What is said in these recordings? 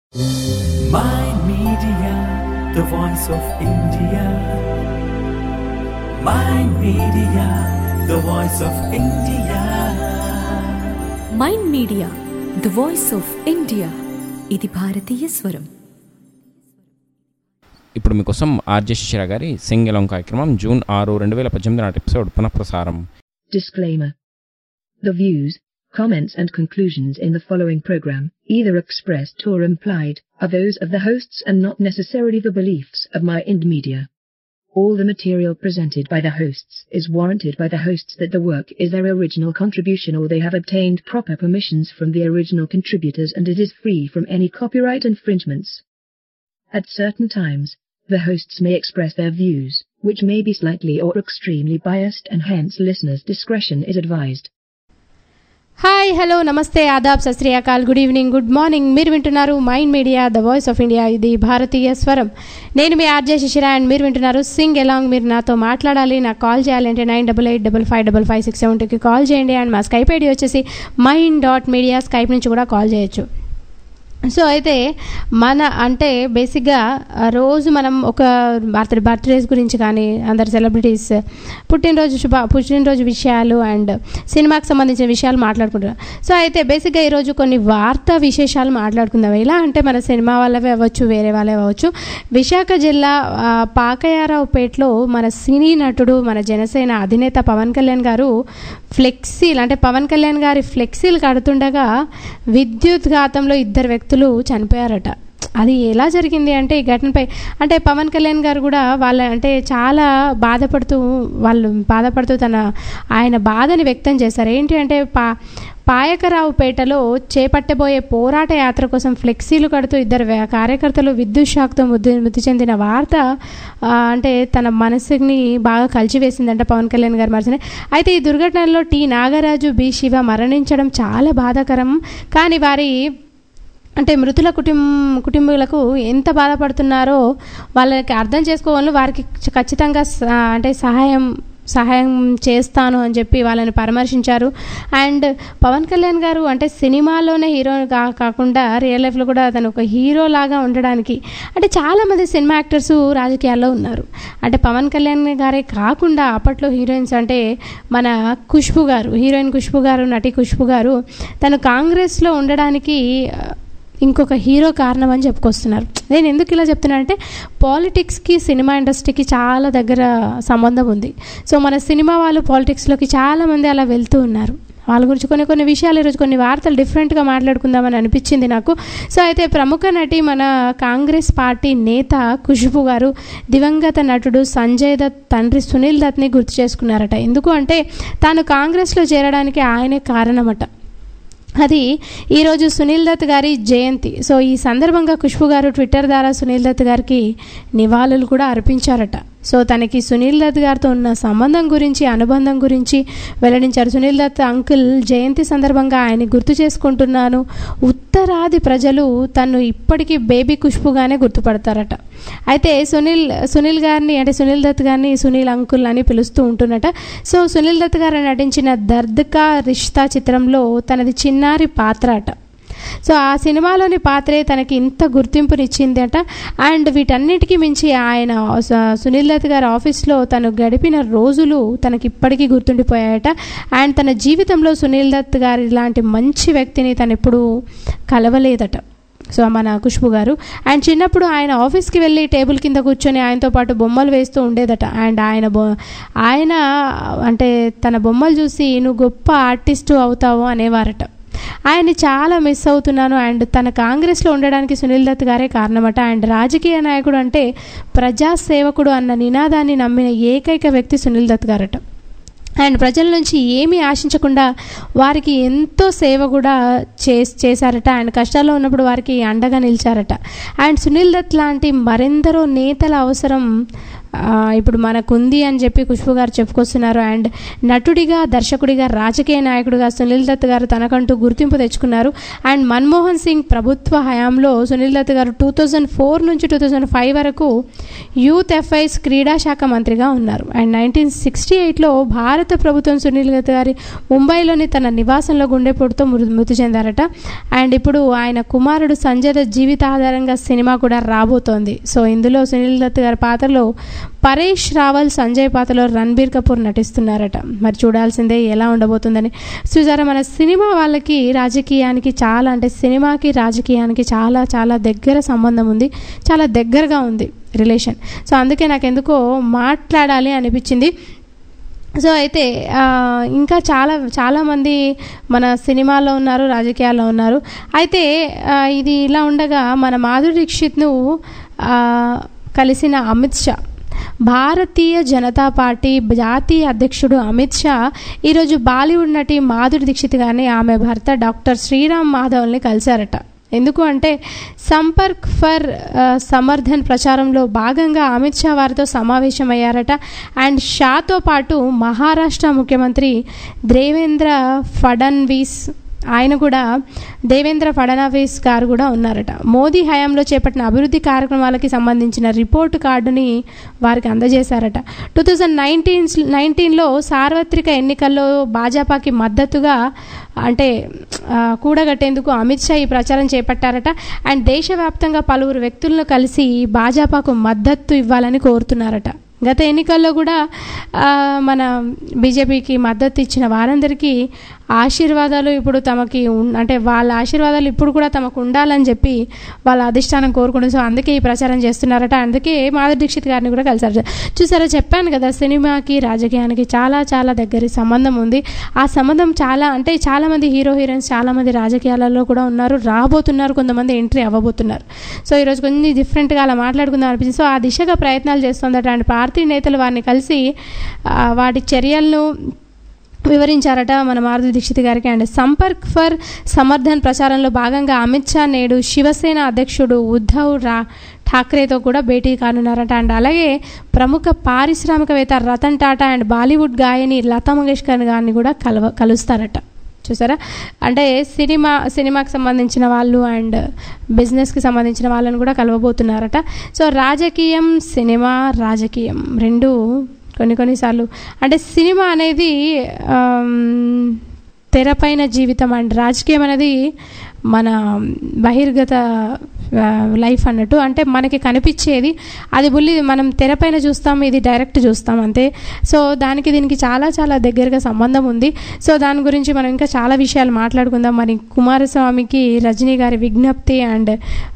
My Media, the voice of India. My Media, the voice of India. Mind media the voice of India ఇది భారతీయ స్వరం ఇప్పుడు మీకోసం RJ శిశిర గారి సింగలం కార్యక్రమం జూన్ ఆరు రెండు వేల పద్దెనిమిది నాటి ఎపిసోడ్ పునఃప్రసారం Disclaimer. The views, comments and conclusions in the following program, either expressed or implied, are those of the hosts and not necessarily the beliefs of my Ind Media. All the material presented by the hosts is warranted by the hosts that the work is their original contribution or they have obtained proper permissions from the original contributors and it is free from any copyright infringements. At certain times, the hosts may express their views, which may be slightly or extremely biased and hence listeners' discretion is advised. Hi hello namaste adaab Sat Sri Akal good evening good morning మీరు వింటున్నారు Mind media the voice of India ఇది భారతీయ స్వరం నేను మీ RJ Shishira and మీరు వింటున్నారు Singh along మీరు నాతో మాట్లాడాలి నాకు కాల్ చేయాలంటే nine double eight double five double five six seven టూకి కాల్ చేయండి అండ్ మా స్కైప్ ఐడి వచ్చేసి మైండ్ డాట్ మీడియా స్కైప్ నుంచి కూడా కాల్ చేయొచ్చు సో అయితే మన అంటే బేసిక్గా ఆ రోజు మనం ఒక బర్త్ బర్త్డేస్ గురించి కానీ అందరు సెలబ్రిటీస్ పుట్టినరోజు శుభ పుట్టినరోజు విషయాలు అండ్ సినిమాకి సంబంధించిన విషయాలు మాట్లాడుకుంటున్నాం సో అయితే బేసిక్గా ఈరోజు కొన్ని వార్తా విశేషాలు మాట్లాడుకుందాం ఎలా అంటే మన సినిమా వాళ్ళవే అవ్వచ్చు వేరే వాళ్ళే అవ్వచ్చు విశాఖ జిల్లా ఆ, పాకయారావుపేటలో మన సినీ నటుడు మన జనసేన అధినేత పవన్ కళ్యాణ్ గారు ఫ్లెక్సీలు అంటే పవన్ కళ్యాణ్ గారి ఫ్లెక్సీలు కడుతుండగా విద్యుత్ ఘాతంలో ఇద్దరు వ్యక్తులు చనిపోయారట అది ఎలా జరిగింది అంటే ఈ ఘటనపై అంటే పవన్ కళ్యాణ్ గారు కూడా వాళ్ళ అంటే చాలా బాధపడుతూ వాళ్ళు బాధపడుతూ తన ఆయన బాధని వ్యక్తం చేశారు ఏంటి అంటే పా పాయకరావుపేటలో చేపట్టబోయే పోరాట యాత్ర కోసం ఫ్లెక్సీలు కడుతూ ఇద్దరు వ్య- కార్యకర్తలు విద్యుత్ షాక్తో మృతి మృతి చెందిన వార్త ఆ, అంటే తన మనసుని బాగా కలిచివేసిందంట పవన్ కళ్యాణ్ గారి మనసుని అయితే ఈ దుర్ఘటనలో టీ నాగరాజు బి శివ మరణించడం చాలా బాధాకరం కానీ వారి అంటే మృతుల కుటుంబ కుటుంబీకులకు ఎంత బాధపడుతున్నారో వాళ్ళకి అర్థం చేసుకోవాలని వారికి ఖచ్చితంగా స- అంటే సహాయం సహాయం చేస్తాను అని చెప్పి వాళ్ళని పరామర్శించారు అండ్ పవన్ కళ్యాణ్ గారు అంటే సినిమాలోనే హీరో కా కాకుండా రియల్ లైఫ్లో కూడా అతను ఒక హీరో లాగా ఉండడానికి అంటే చాలామంది సినిమా యాక్టర్స్ రాజకీయాల్లో ఉన్నారు అంటే పవన్ కళ్యాణ్ గారే కాకుండా అప్పట్లో హీరోయిన్స్ అంటే మన ఖుష్బు గారు హీరోయిన్ ఖుష్బు గారు నటి ఖుష్బు గారు తను కాంగ్రెస్లో ఉండడానికి ఆ, ఇంకొక హీరో కారణం అని చెప్పుకొస్తున్నారు నేను ఎందుకు ఇలా చెప్తున్నానంటే పాలిటిక్స్కి సినిమా ఇండస్ట్రీకి చాలా దగ్గర సంబంధం ఉంది సో మన సినిమా వాళ్ళు పాలిటిక్స్లోకి చాలామంది అలా వెళ్తూ ఉన్నారు వాళ్ళ గురించి కొన్ని కొన్ని విషయాలు ఈరోజు కొన్ని వార్తలు డిఫరెంట్గా మాట్లాడుకుందామని అనిపించింది నాకు సో అయితే ప్రముఖ నటి మన కాంగ్రెస్ పార్టీ నేత ఖుష్బు గారు దివంగత నటుడు సంజయ్ దత్ తండ్రి సునీల్ దత్ని గుర్తు చేసుకున్నారట ఎందుకు అంటే తాను కాంగ్రెస్లో చేరడానికి ఆయనే కారణమట అది ఈరోజు సునీల్ దత్ గారి జయంతి సో ఈ సందర్భంగా ఖుష్బు గారు ట్విట్టర్ ద్వారా సునీల్ దత్ గారికి నివాళులు కూడా అర్పించారట సో తనకి సునీల్ దత్ గారితో ఉన్న సంబంధం గురించి అనుబంధం గురించి వెల్లడించారు సునీల్ దత్ అంకుల్ జయంతి సందర్భంగా ఆయన గుర్తు చేసుకుంటున్నాను ఉత్తరాది ప్రజలు తను ఇప్పటికీ బేబీ ఖుష్బుగానే గుర్తుపడతారట అయితే సునీల్ సునీల్ గారిని అంటే సునీల్ దత్ గారిని సునీల్ అంకుల్ అని పిలుస్తూ ఉంటున్నట సో సునీల్ దత్ గారు నటించిన దర్ద్ కా రిష్తా చిత్రంలో తనది చిన్నారి పాత్ర అట సో ఆ సినిమాలోని పాత్రే తనకి ఇంత గుర్తింపునిచ్చింది అట అండ్ వీటన్నిటికీ మించి ఆయన స- సునీల్ దత్ గారి ఆఫీస్లో తను గడిపిన రోజులు తనకి ఇప్పటికీ గుర్తుండిపోయాయట అండ్ తన జీవితంలో సునీల్ దత్ గారి లాంటి మంచి వ్యక్తిని తను ఎప్పుడూ కలవలేదట సో మన ఖుష్బు గారు అండ్ చిన్నప్పుడు ఆయన ఆఫీస్కి వెళ్ళి టేబుల్ కింద కూర్చొని ఆయనతో పాటు బొమ్మలు వేస్తూ ఉండేదట అండ్ ఆయన బొ ఆయన అంటే తన బొమ్మలు చూసి నువ్వు గొప్ప ఆర్టిస్టు అవుతావు అనేవారట ఆయన్ని చాలా మిస్ అవుతున్నాను అండ్ తన కాంగ్రెస్లో ఉండడానికి సునీల్ దత్ గారే కారణమట అండ్ రాజకీయ నాయకుడు అంటే ప్రజాసేవకుడు అన్న నినాదాన్ని నమ్మిన ఏకైక వ్యక్తి సునీల్ దత్ గారట అండ్ ప్రజల నుంచి ఏమీ ఆశించకుండా వారికి ఎంతో సేవ కూడా చే చేశారట అండ్ కష్టాల్లో ఉన్నప్పుడు వారికి అండగా నిలిచారట అండ్ సునీల్ దత్ లాంటి మరెందరో నేతల అవసరం ఆ, ఇప్పుడు మనకుంది అని చెప్పి ఖుష్బు గారు చెప్పుకొస్తున్నారు అండ్ నటుడిగా దర్శకుడిగా రాజకీయ నాయకుడిగా సునీల్ దత్ గారు తనకంటూ గుర్తింపు తెచ్చుకున్నారు అండ్ మన్మోహన్ సింగ్ ప్రభుత్వ హయాంలో సునీల్ దత్ గారు టూ థౌజండ్ ఫోర్ నుంచి టూ థౌజండ్ ఫైవ్ వరకు యూత్ ఎఫ్ఐస్ క్రీడా శాఖ మంత్రిగా ఉన్నారు అండ్ నైన్టీన్ సిక్స్టీ ఎయిట్లో భారత ప్రభుత్వం సునీల్ దత్ గారి ముంబైలోని తన నివాసంలో గుండెపోటుతో మృ- మృతి చెందారట అండ్ ఇప్పుడు ఆయన కుమారుడు సంజయ్ దత్ జీవిత ఆధారంగా సినిమా కూడా రాబోతోంది సో ఇందులో సునీల్ దత్ గారి పాత్రలో పరేష్ రావల్ సంజయ్ పాత్రలో రణబీర్ కపూర్ నటిస్తున్నారట మరి చూడాల్సిందే ఎలా ఉండబోతుందని చూసారా మన సినిమా వాళ్ళకి రాజకీయానికి చాలా అంటే సినిమాకి రాజకీయానికి చాలా చాలా దగ్గర సంబంధం ఉంది చాలా దగ్గరగా ఉంది రిలేషన్ సో అందుకే నాకు ఎందుకో మాట్లాడాలి అనిపించింది సో అయితే ఆ, ఇంకా చాలా చాలామంది మన సినిమాలో ఉన్నారు రాజకీయాల్లో ఉన్నారు అయితే ఆ, ఇది ఇలా ఉండగా మన మాధురి దీక్షిత్ను ఆ, కలిసిన అమిత్ షా భారతీయ జనతా పార్టీ జాతీయ అధ్యక్షుడు అమిత్ షా ఈరోజు బాలీవుడ్ నటి మాధురి దీక్షిత్ గారిని ఆమె భర్త డాక్టర్ శ్రీరామ్ మాధవల్ని కలిశారట ఎందుకు అంటే సంపర్క్ ఫర్ ఆ, సమర్థన్ ప్రచారంలో భాగంగా అమిత్ షా వారితో సమావేశమయ్యారట అండ్ షాతో పాటు మహారాష్ట్ర ముఖ్యమంత్రి దేవేంద్ర ఫడన్వీస్ ఆయన కూడా దేవేంద్ర ఫడణవీస్ గారు కూడా ఉన్నారట మోదీ హయాంలో చేపట్టిన అభివృద్ధి కార్యక్రమాలకి సంబంధించిన రిపోర్ట్ కార్డుని వారికి అందజేశారట టూ థౌజండ్ నైన్టీన్ నైన్టీన్లో సార్వత్రిక ఎన్నికల్లో భాజపాకి మద్దతుగా అంటే ఆ, కూడగట్టేందుకు అమిత్ షా ఈ ప్రచారం చేపట్టారట అండ్ దేశవ్యాప్తంగా పలువురు వ్యక్తులను కలిసి భాజపాకు మద్దతు ఇవ్వాలని కోరుతున్నారట గత ఎన్నికల్లో కూడా ఆ, మన బీజేపీకి మద్దతు ఇచ్చిన వారందరికీ ఆశీర్వాదాలు ఇప్పుడు తమకి ఉన్- అంటే వాళ్ళ ఆశీర్వాదాలు ఇప్పుడు కూడా తమకు ఉండాలని చెప్పి వాళ్ళ అధిష్టానం కోరుకుంటుంది సో అందుకే ఈ ప్రచారం చేస్తున్నారట అందుకే మాధురి దీక్షిత్ గారిని కూడా కలిసారు చూసారా చెప్పాను కదా సినిమాకి రాజకీయానికి చాలా చాలా దగ్గర సంబంధం ఉంది ఆ సంబంధం చాలా అంటే చాలా మంది హీరో హీరోయిన్స్ చాలా మంది రాజకీయాలలో కూడా ఉన్నారు రాబోతున్నారు కొంతమంది ఎంట్రీ అవ్వబోతున్నారు సో ఈరోజు కొంచెం డిఫరెంట్గా అలా మాట్లాడుకుందాం అనిపించింది సో ఆ దిశగా ప్రయత్నాలు చేస్తుందట అండ్ పార్టీ నేతలు వారిని కలిసి ఆ, వాటి చర్యలను వివరించారట మన మారుతి దీక్షిత్ గారికి అండ్ సంపర్క్ ఫర్ సమర్థన్ ప్రచారంలో భాగంగా అమిత్ షా నేడు శివసేన అధ్యక్షుడు ఉద్ధవ్ రా ఠాక్రేతో కూడా భేటీ కానున్నారట అండ్ అలాగే ప్రముఖ పారిశ్రామికవేత్త రతన్ టాటా అండ్ బాలీవుడ్ గాయని లతా మంగేష్కర్ గారిని కూడా కలవ కలుస్తారట చూసారా అంటే సినిమా సినిమాకి సంబంధించిన వాళ్ళు అండ్ బిజినెస్కి సంబంధించిన వాళ్ళని కూడా కలవబోతున్నారట సో రాజకీయం సినిమా రాజకీయం రెండు కొన్ని కొన్నిసార్లు అంటే సినిమా అనేది ఆమ్, తెరపైన జీవితం అండ్ రాజకీయం అనేది మన బహిర్గత ఆ, లైఫ్ అన్నట్టు అంటే మనకి కనిపించేది అది బుల్లి మనం తెరపైన చూస్తాం ఇది డైరెక్ట్ చూస్తాం అంతే సో దానికి దీనికి చాలా చాలా దగ్గరగా సంబంధం ఉంది సో దాని గురించి మనం ఇంకా చాలా విషయాలు మాట్లాడుకుందాం మరి కుమారస్వామికి రజనీ గారి విజ్ఞప్తి అండ్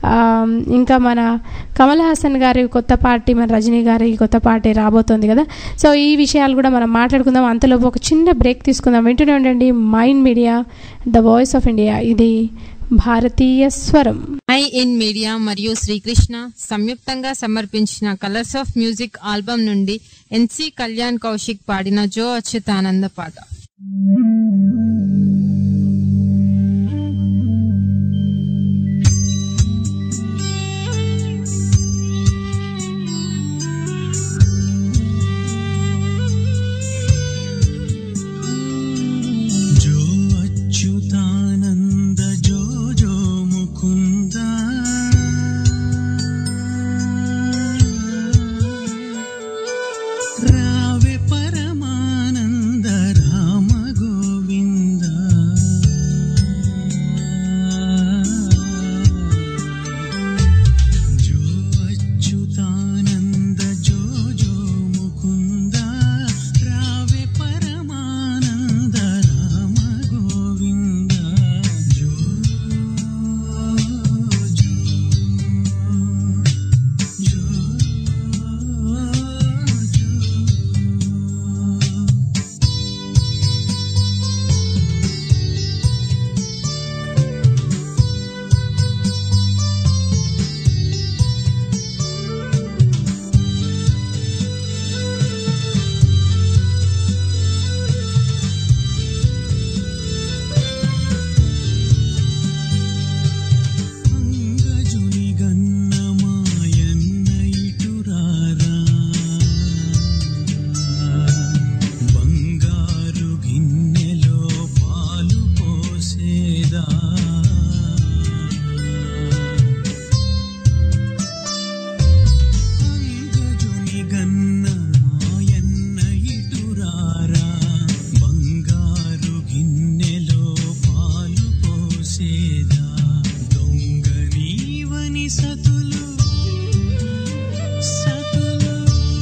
ఇంకా మన కమల్ హాసన్ గారి కొత్త పార్టీ మన రజనీ గారి కొత్త పార్టీ రాబోతోంది కదా సో ఈ విషయాలు కూడా మనం మాట్లాడుకుందాం అంతలోపు ఒక చిన్న బ్రేక్ తీసుకుందాం వింటూనే ఉండండి mind media the voice of India ఇది భారతీయ స్వరం ఐ ఇన్ మీడియా మరియు శ్రీకృష్ణ సంయుక్తంగా సమర్పించిన కలర్స్ ఆఫ్ మ్యూజిక్ ఆల్బమ్ నుండి ఎన్సి కళ్యాణ్ కౌశిక్ పాడిన జో అచ్యుతానంద పాట जो अच्युतानन्द जो जो मुकुन्द रावे परमानन्द राम गोविन्द సతులు సతులు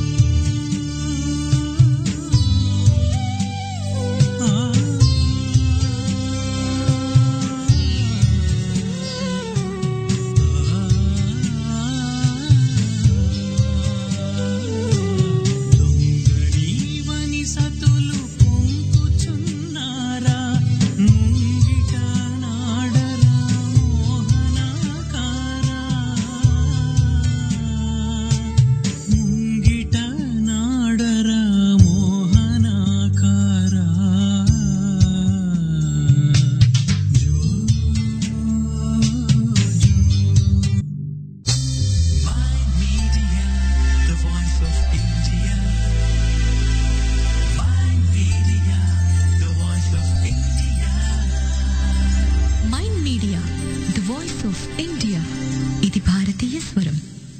దొంగనీవని సతులు పొంకుచున్నారా ముంగిట నాడరా మోహనాకారా ముంగిట నాడరా మోహనాకారా జో My media, the voice of India. My media, the voice of India. Mind Media the voice of India ఇది భారతీయ స్వరం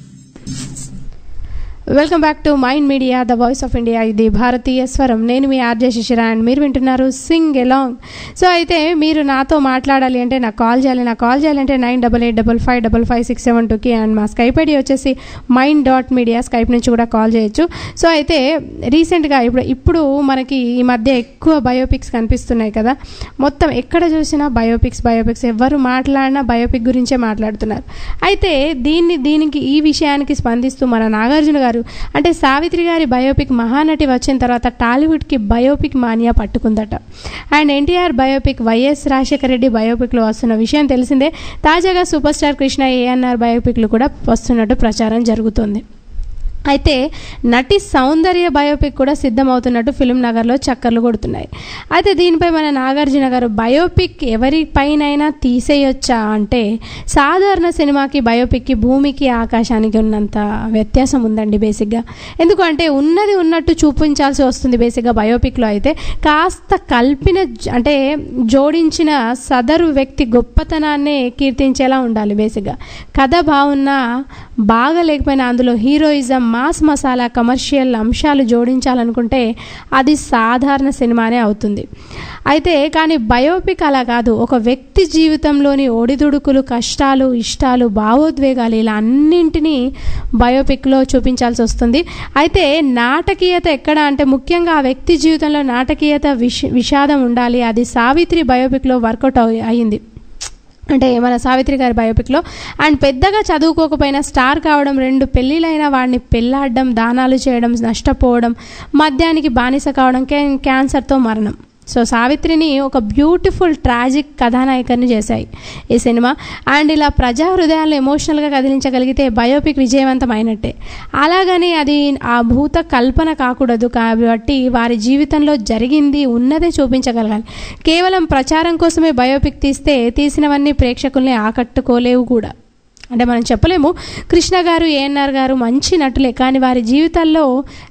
welcome back to mind media the voice of India ఇది భారతీయ స్వరం నేను మీ ఆర్జే శిశిర అండ్ మీరు వింటున్నారు సింగ్ ఎలాంగ్ సో అయితే మీరు నాతో మాట్లాడాలి అంటే నాకు కాల్ చేయాలి నాకు కాల్ చేయాలంటే nine double eight double five double five six seven టూకి అండ్ మా స్కైప్ ఐడి వచ్చేసి మైండ్ డాట్ మీడియా స్కైప్ నుంచి కూడా కాల్ చేయొచ్చు సో అయితే రీసెంట్గా ఇప్పుడు ఇప్పుడు మనకి ఈ మధ్య ఎక్కువ బయోపిక్స్ కనిపిస్తున్నాయి కదా మొత్తం ఎక్కడ చూసినా బయోపిక్స్ బయోపిక్స్ ఎవరు మాట్లాడినా బయోపిక్ గురించే మాట్లాడుతున్నారు అయితే దీన్ని దీనికి ఈ విషయానికి స్పందిస్తూ మన నాగార్జున గారు అంటే సావిత్రి గారి బయోపిక్ మహానటి వచ్చిన తర్వాత టాలీవుడ్కి బయోపిక్ మానియా పట్టుకుందట అండ్ ఎన్టీఆర్ బయోపిక్ వైఎస్ రాజశేఖర రెడ్డి బయోపిక్లో వస్తున్న విషయం తెలిసిందే తాజాగా సూపర్ స్టార్ కృష్ణ ఏఎన్ఆర్ బయోపిక్లు కూడా వస్తున్నట్టు ప్రచారం జరుగుతుంది అయితే నటి సౌందర్య బయోపిక్ కూడా సిద్ధమవుతున్నట్టు ఫిలిం నగర్లో చక్కర్లు కొడుతున్నాయి అయితే దీనిపై మన నాగార్జున గారు బయోపిక్ ఎవరిపైనైనా తీసేయొచ్చా అంటే సాధారణ సినిమాకి బయోపిక్కి భూమికి ఆకాశానికి ఉన్నంత వ్యత్యాసం ఉందండి బేసిక్గా ఎందుకంటే ఉన్నది ఉన్నట్టు చూపించాల్సి వస్తుంది బేసిక్గా బయోపిక్లో అయితే కాస్త కల్పిన జ- అంటే జోడించిన సదరు వ్యక్తి గొప్పతనాన్ని కీర్తించేలా ఉండాలి బేసిక్గా కథ బాగున్నా బాగా లేకపోయినా అందులో హీరోయిజం మాస్ మసాలా కమర్షియల్ అంశాలు జోడించాలనుకుంటే అది సాధారణ సినిమానే అవుతుంది అయితే కానీ బయోపిక్ అలా కాదు ఒక వ్యక్తి జీవితంలోని ఒడిదుడుకులు కష్టాలు ఇష్టాలు భావోద్వేగాలు ఇలా అన్నింటినీ బయోపిక్లో చూపించాల్సి వస్తుంది అయితే నాటకీయత ఎక్కడ అంటే ముఖ్యంగా ఆ వ్యక్తి జీవితంలో నాటకీయత విష విషాదం ఉండాలి అది సావిత్రి బయోపిక్లో వర్కౌట్ అయి- అయ్యింది అంటే మన సావిత్రి గారి బయోపిక్లో అండ్ పెద్దగా చదువుకోకపోయినా స్టార్ కావడం రెండు పెళ్ళిళ్ళైన వాడిని పెళ్ళాడడం దానాలు చేయడం నష్టపోవడం మద్యానికి బానిస కావడం క్యాన్ క్యాన్సర్తో మరణం సో సావిత్రిని ఒక బ్యూటిఫుల్ ట్రాజిక్ కథానాయకని చేశాయి ఈ సినిమా అండ్ ఇలా ప్రజా హృదయాలను ఎమోషనల్గా కదిలించగలిగితే బయోపిక్ విజయవంతం అయినట్టే అలాగని అది ఆ భూత కల్పన కాకూడదు కాబట్టి వారి జీవితంలో జరిగింది ఉన్నదే చూపించగలగాలి కేవలం ప్రచారం కోసమే బయోపిక్ తీస్తే తీసినవన్నీ ప్రేక్షకుల్ని ఆకట్టుకోలేవు కూడా అంటే మనం చెప్పలేము కృష్ణ గారు ఏఎన్ఆర్ గారు మంచి నటులే కానీ వారి జీవితాల్లో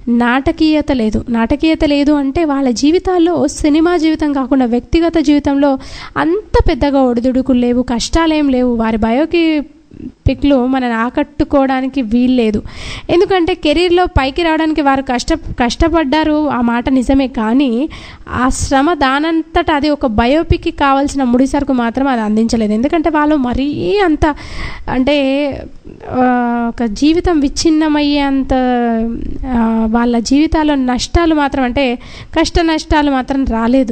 నాటకీయత లేదు నాటకీయత లేదు అంటే వాళ్ళ జీవితాల్లో సినిమా జీవితం కాకుండా వ్యక్తిగత జీవితంలో అంత పెద్దగా ఒడిదుడుకులు లేవు కష్టాలేం లేవు వారి బయోకి పిక్లు మనని ఆకట్టుకోవడానికి వీల్లేదు ఎందుకంటే కెరీర్లో పైకి రావడానికి వారు కష్ట కష్టపడ్డారు ఆ మాట నిజమే కానీ ఆ శ్రమ దానంతట అది ఒక బయోపిక్కి కావాల్సిన ముడిసరుకు మాత్రం అది అందించలేదు ఎందుకంటే వాళ్ళు మరీ అంత అంటే ఆ, ఒక జీవితం విచ్ఛిన్నమయ్యేంత ఆ, వాళ్ళ జీవితాల్లో నష్టాలు మాత్రం అంటే కష్ట నష్టాలు మాత్రం రాలేదు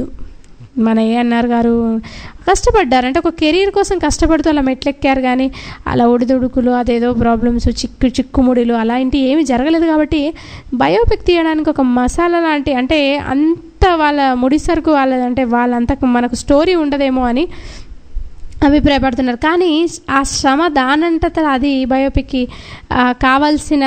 మన ఏఎన్ఆర్ గారు కష్టపడ్డారు అంటే ఒక కెరీర్ కోసం కష్టపడుతూ అలా మెట్లెక్కారు కానీ అలా ఒడిదుడుకులు అదేదో ప్రాబ్లమ్స్ చిక్కు చిక్కుముడిలు అలాంటివి ఏమీ జరగలేదు కాబట్టి బయోపిక్ తీయడానికి ఒక మసాలా లాంటి అంటే అంత వాళ్ళ ముడిసరుకు వాళ్ళ అంటే వాళ్ళంత మనకు స్టోరీ ఉండదేమో అని అభిప్రాయపడుతున్నారు కానీ ఆ శ్రమ దానంతట అది బయోపిక్కి ఆ, కావాల్సిన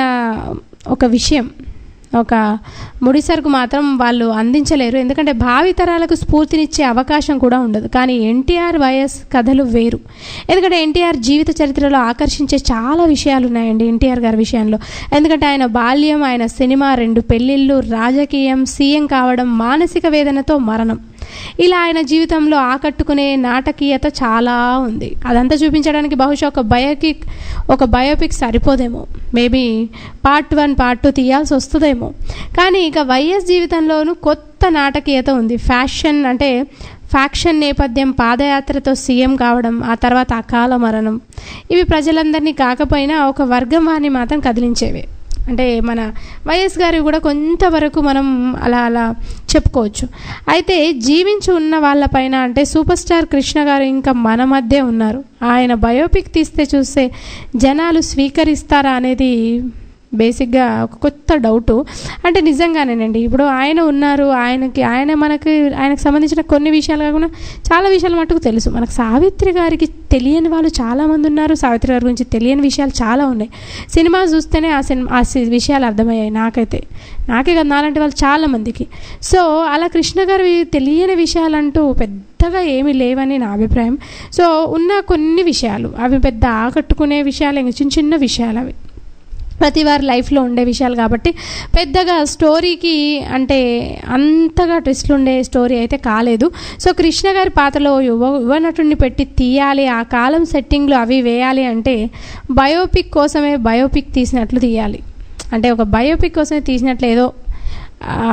ఒక విషయం ఒక ముడిసరుకు మాత్రం వాళ్ళు అందించలేరు ఎందుకంటే భావితరాలకు స్ఫూర్తినిచ్చే అవకాశం కూడా ఉండదు కానీ ఎన్టీఆర్ వైఎస్ కథలు వేరు ఎందుకంటే ఎన్టీఆర్ జీవిత చరిత్రలో ఆకర్షించే చాలా విషయాలు ఉన్నాయండి ఎన్టీఆర్ గారి విషయంలో ఎందుకంటే ఆయన బాల్యం ఆయన సినిమా రెండు పెళ్ళిళ్ళు రాజకీయం సీఎం కావడం మానసిక వేదనతో మరణం ఇలా ఆయన జీవితంలో ఆకట్టుకునే నాటకీయత చాలా ఉంది అదంతా చూపించడానికి బహుశా ఒక బయోపిక్ ఒక బయోపిక్ సరిపోదేమో maybe part one part two తీయాల్సి వస్తుందేమో కానీ ఇక వైఎస్ జీవితంలోనూ కొత్త నాటకీయత ఉంది ఫ్యాషన్ అంటే ఫ్యాక్షన్ నేపథ్యం పాదయాత్రతో సీఎం కావడం ఆ తర్వాత అకాల మరణం ఇవి ప్రజలందరినీ కాకపోయినా ఒక వర్గం వారిని మాత్రం కదిలించేవి అంటే మన వైఎస్ గారి కూడా కొంతవరకు మనం అలా అలా చెప్పుకోవచ్చు అయితే జీవించి ఉన్న వాళ్ళపైన అంటే సూపర్ స్టార్ కృష్ణ గారు ఇంకా మన మధ్య ఉన్నారు ఆయన బయోపిక్ తీస్తే చూస్తే జనాలు స్వీకరిస్తారా అనేది బేసిక్గా ఒక కొత్త డౌటు అంటే నిజంగానేనండి ఇప్పుడు ఆయన ఉన్నారు ఆయనకి ఆయన మనకి ఆయనకు సంబంధించిన కొన్ని విషయాలు కాకుండా చాలా విషయాలు మటుకు తెలుసు మనకు సావిత్రి గారికి తెలియని వాళ్ళు చాలామంది ఉన్నారు సావిత్రి గారి గురించి తెలియని విషయాలు చాలా ఉన్నాయి సినిమా చూస్తేనే ఆ సినిమా ఆ సి- విషయాలు అర్థమయ్యాయి నాకైతే నాకే కదా నాలాంటి వాళ్ళు చాలామందికి సో అలా కృష్ణ గారి తెలియని విషయాలంటూ పెద్దగా ఏమీ లేవని నా అభిప్రాయం సో ఉన్న కొన్ని విషయాలు అవి పెద్ద ఆకట్టుకునే విషయాలు ఇంకా చిన్న చిన్న విషయాలు అవి ప్రతి వారి లైఫ్లో ఉండే విషయాలు కాబట్టి పెద్దగా స్టోరీకి అంటే అంతగా ట్విస్ట్లు ఉండే స్టోరీ అయితే కాలేదు సో కృష్ణ గారి పాత్రలో యువ యువ నటుడిని పెట్టి తీయాలి ఆ కాలం సెట్టింగ్లో అవి వేయాలి అంటే బయోపిక్ కోసమే బయోపిక్ తీసినట్లు తీయాలి అంటే ఒక బయోపిక్ కోసమే తీసినట్లు ఏదో ఆ,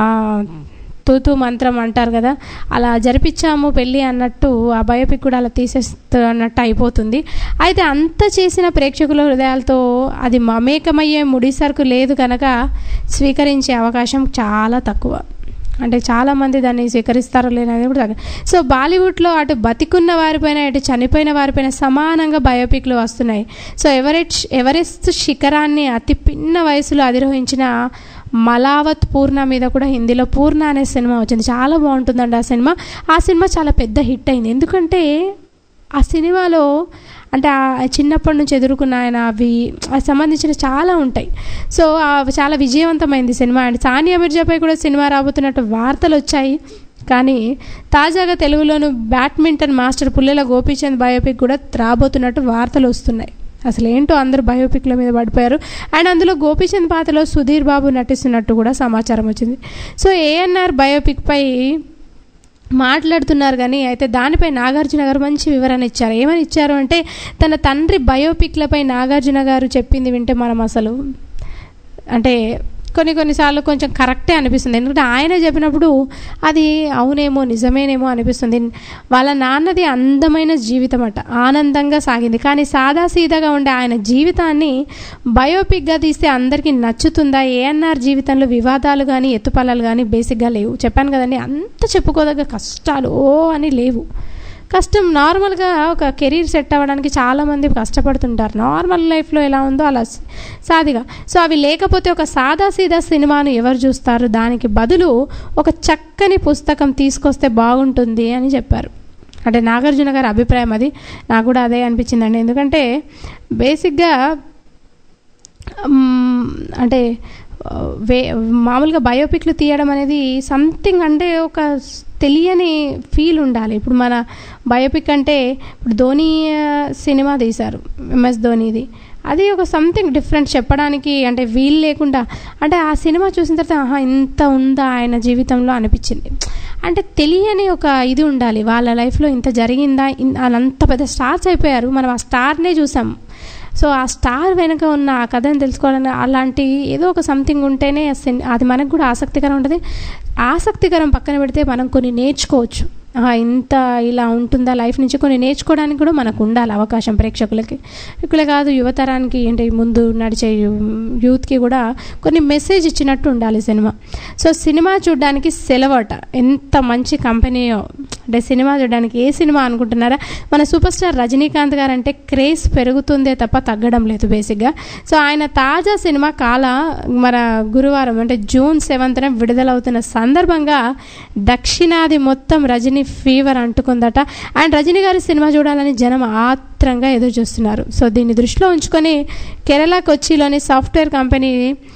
తూతూ మంత్రం అంటారు కదా అలా జరిపించాము పెళ్ళి అన్నట్టు ఆ బయోపిక్ కూడా అలా తీసేస్తున్నట్టు అయిపోతుంది అయితే అంత చేసిన ప్రేక్షకుల హృదయాలతో అది మమేకమయ్యే ముడిసరుకు లేదు కనుక స్వీకరించే అవకాశం చాలా తక్కువ అంటే చాలామంది దాన్ని స్వీకరిస్తారో లేనది కూడా తగ్గ సో బాలీవుడ్లో అటు బతికున్న వారిపైన ఇటు చనిపోయిన వారిపైన సమానంగా బయోపిక్లు వస్తున్నాయి సో ఎవరెస్ట్ ఎవరెస్ట్ శిఖరాన్ని అతి పిన్న వయసులో అధిరోహించిన మలావత్ పూర్ణ మీద కూడా హిందీలో పూర్ణ అనే సినిమా వచ్చింది చాలా బాగుంటుందండి ఆ సినిమా ఆ సినిమా చాలా పెద్ద హిట్ అయింది ఎందుకంటే ఆ సినిమాలో అంటే ఆ చిన్నప్పటి నుంచి ఎదుర్కొన్న ఆయన అవి ఆ సంబంధించిన చాలా ఉంటాయి సో ఆ చాలా విజయవంతమైంది సినిమా అండ్ సానియా మిర్జాపై కూడా సినిమా రాబోతున్నట్టు వార్తలు వచ్చాయి కానీ తాజాగా తెలుగులోను badminton master Pullela Gopichand biopic కూడా రాబోతున్నట్టు వార్తలు వస్తున్నాయి అసలు ఏంటో అందరూ బయోపిక్ల మీద పడిపోయారు అండ్ అందులో గోపీచంద్ పాత్రలో సుధీర్ బాబు నటిస్తున్నట్టు కూడా సమాచారం వచ్చింది సో ఏఎన్ఆర్ బయోపిక్పై మాట్లాడుతున్నారు కానీ అయితే దానిపై నాగార్జున గారు మంచి వివరణ ఇచ్చారు ఏమని ఇచ్చారు అంటే తన తండ్రి బయోపిక్లపై నాగార్జున గారు చెప్పింది వింటే మనం అసలు అంటే కొన్ని కొన్నిసార్లు కొంచెం కరెక్టే అనిపిస్తుంది ఎందుకంటే ఆయన చెప్పినప్పుడు అది అవునేమో నిజమేనేమో అనిపిస్తుంది వాళ్ళ నాన్నది అందమైన జీవితం అట ఆనందంగా సాగింది కానీ సాదాసీదాగా ఉండే ఆయన జీవితాన్ని బయోపిక్గా తీస్తే అందరికీ నచ్చుతుందా ఏఎన్ఆర్ జీవితంలో వివాదాలు కానీ ఎత్తుపల్లాలు కానీ బేసిక్గా లేవు చెప్పాను కదండి అంత చెప్పుకోదగ్గ కష్టాలు ఓ అని లేవు కష్టం నార్మల్గా ఒక కెరీర్ సెట్ అవ్వడానికి చాలామంది కష్టపడుతుంటారు నార్మల్ లైఫ్లో ఎలా ఉందో అలా స- సాదిగా సో అవి లేకపోతే ఒక సాదా సీదా సినిమాను ఎవరు చూస్తారు దానికి బదులు ఒక చక్కని పుస్తకం తీసుకొస్తే బాగుంటుంది అని చెప్పారు అంటే నాగార్జున గారి అభిప్రాయం అది నాకు కూడా అదే అనిపించిందండి ఎందుకంటే బేసిక్గా మ్, అంటే ఆ, వే మామూలుగా బయోపిక్లు తీయడం అనేది సంథింగ్ అంటే ఒక స్- తెలియని ఫీల్ ఉండాలి ఇప్పుడు మన బయోపిక్ అంటే ఇప్పుడు ధోని ఆ, సినిమా తీశారు ఎంఎస్ ధోనిది అది ఒక సంథింగ్ డిఫరెంట్ చెప్పడానికి అంటే వీలు లేకుండా అంటే ఆ సినిమా చూసిన తర్వాత ఆహా ఇంత ఉందా ఆయన జీవితంలో అనిపించింది అంటే తెలియని ఒక ఇది ఉండాలి వాళ్ళ లైఫ్లో ఇంత జరిగిందా ఇన్- అంత పెద్ద స్టార్స్ అయిపోయారు మనం ఆ స్టార్నే చూసాం సో ఆ స్టార్ వెనుక ఉన్న ఆ కథను తెలుసుకోవాలని అలాంటి ఏదో ఒక సంథింగ్ ఉంటేనే ఆ సిన్- అది మనకు కూడా ఆసక్తికరం ఉంటుంది ఆసక్తికరం పక్కన పెడితే మనం కొన్ని నేర్చుకోవచ్చు ఆహా, ఇంత ఇలా ఉంటుందా లైఫ్ నుంచి కొన్ని నేర్చుకోవడానికి కూడా మనకు ఉండాలి అవకాశం ప్రేక్షకులకి ఇక్కడే కాదు యువతరానికి ఏంటి ముందు నడిచే యూ- యూత్కి కూడా కొన్ని మెసేజ్ ఇచ్చినట్టు ఉండాలి సినిమా సో సినిమా చూడడానికి సెలవట ఎంత మంచి కంపెనీయో అంటే సినిమా చూడడానికి ఏ సినిమా అనుకుంటున్నారా మన సూపర్ స్టార్ రజనీకాంత్ గారు అంటే క్రేజ్ పెరుగుతుందే తప్ప తగ్గడం లేదు బేసిక్గా సో ఆయన తాజా సినిమా కాల మన గురువారం అంటే జూన్ సెవెంత్న విడుదలవుతున్న సందర్భంగా దక్షిణాది మొత్తం రజనీ ఫీవర్ అంటుకుందట అండ్ రజనీ గారి సినిమా చూడాలని జనం ఆత్రంగా ఎదురు చూస్తున్నారు సో దీన్ని దృష్టిలో ఉంచుకొని కేరళ కొచ్చిలోని సాఫ్ట్వేర్ కంపెనీ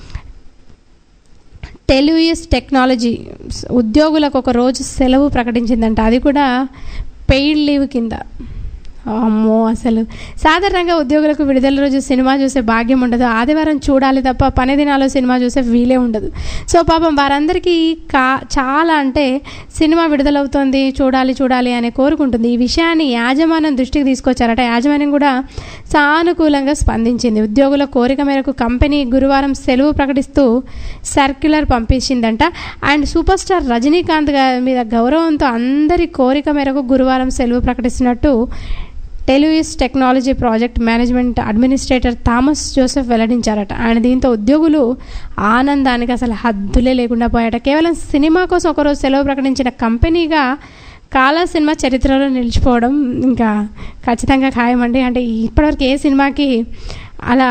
టెలివియస్ టెక్నాలజీ ఉద్యోగులకు ఒక రోజు సెలవు ప్రకటించిందంట అది కూడా పెయిడ్ లీవ్ కింద అమ్మో అసలు సాధారణంగా ఉద్యోగులకు విడుదల రోజు సినిమా చూసే భాగ్యం ఉండదు ఆదివారం చూడాలి తప్ప పని దినాల్లో సినిమా చూసే వీలే ఉండదు సో పాపం వారందరికీ కా చాలా అంటే సినిమా విడుదలవుతోంది చూడాలి చూడాలి అనే కోరుకుంటుంది ఈ విషయాన్ని యాజమాన్యం దృష్టికి తీసుకొచ్చారట యాజమాన్యం కూడా సానుకూలంగా స్పందించింది ఉద్యోగుల కోరిక మేరకు కంపెనీ గురువారం సెలవు ప్రకటిస్తూ సర్క్యులర్ పంపించిందంట అండ్ సూపర్ స్టార్ రజనీకాంత్ గారి మీద గౌరవంతో అందరి కోరిక మేరకు గురువారం సెలవు ప్రకటిస్తున్నట్టు Televius technology project management administrator Thomas Joseph వెల్లడించారట ఆయన దీంతో ఉద్యోగులు ఆనందానికి అసలు హద్దులే లేకుండా పోయాట కేవలం సినిమా కోసం ఒకరోజు సెలవు ప్రకటించిన కంపెనీగా కాలా సినిమా చరిత్రలో నిలిచిపోవడం ఇంకా ఖచ్చితంగా ఖాయమండి అంటే ఇప్పటివరకు ఏ సినిమాకి అలా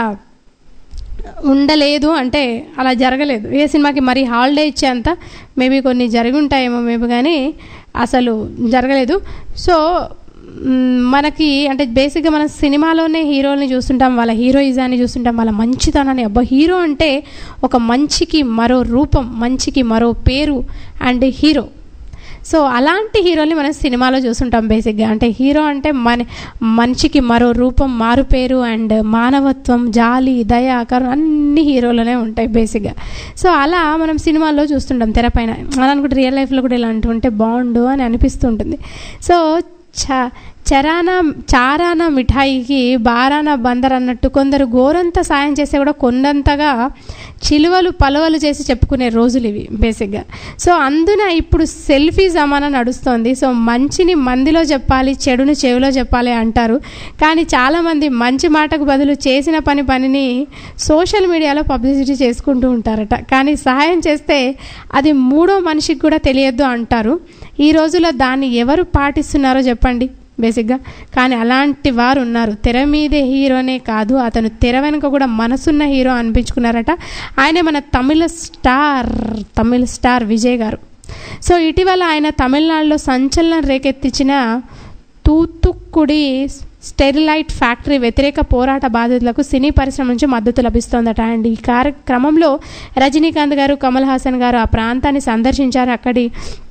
ఉండలేదు అంటే అలా జరగలేదు ఏ సినిమాకి మరి హాలిడే ఇచ్చేంత మేబీ కొన్ని జరిగి ఉంటాయేమో మేబీ కానీ అసలు జరగలేదు సో మ్, మనకి అంటే బేసిక్గా మనం సినిమాలోనే హీరోల్ని చూస్తుంటాం వాళ్ళ హీరోయిజాన్ని చూస్తుంటాం వాళ్ళ మంచితనాన్ని అబ్బా హీరో అంటే ఒక మంచికి మరో రూపం మంచికి మరో పేరు అండ్ హీరో సో అలాంటి హీరోని మనం సినిమాలో చూస్తుంటాం బేసిక్గా అంటే హీరో అంటే మన మనిషికి మరో రూపం మారు పేరు అండ్ మానవత్వం జాలి దయ కరుణ అన్ని హీరోలోనే ఉంటాయి బేసిక్గా సో అలా మనం సినిమాల్లో చూస్తుంటాం తెరపైన అలా అనుకుంటే రియల్ లైఫ్లో కూడా ఇలాంటివి ఉంటే బాగుండు అని అనిపిస్తుంటుంది సో చ చరానా చారానా మిఠాయికి బారానా బందర్ అన్నట్టు కొందరు గోరంత సాయం చేస్తే కూడా కొండంతగా చిలువలు పలవలు చేసి చెప్పుకునే రోజులు ఇవి బేసిక్గా సో అందున ఇప్పుడు సెల్ఫీ జమానా నడుస్తోంది సో మంచిని మందిలో చెప్పాలి చెడుని చెవిలో చెప్పాలి అంటారు కానీ చాలామంది మంచి మాటకు బదులు చేసిన పని పనిని సోషల్ మీడియాలో పబ్లిసిటీ చేసుకుంటూ ఉంటారట కానీ సహాయం చేస్తే అది మూడో మనిషికి కూడా తెలియద్దు అంటారు ఈ రోజుల్లో దాన్ని ఎవరు పాటిస్తున్నారో చెప్పండి బేసిక్గా కానీ అలాంటి వారు ఉన్నారు తెర మీదే హీరోనే కాదు అతను తెర వెనుక కూడా మనసున్న హీరో అనిపించుకున్నారట ఆయనే మన తమిళ స్టార్ తమిళ స్టార్ విజయ్ గారు సో ఇటీవల ఆయన తమిళనాడులో సంచలనం రేకెత్తించిన తూతుక్కుడి స్టెరిలైట్ ఫ్యాక్టరీ వ్యతిరేక పోరాట బాధితులకు సినీ పరిశ్రమ నుంచి మద్దతు లభిస్తోందట అండ్ ఈ కార్యక్రమంలో రజనీకాంత్ గారు కమల్ హాసన్ గారు ఆ ప్రాంతాన్ని సందర్శించారు అక్కడి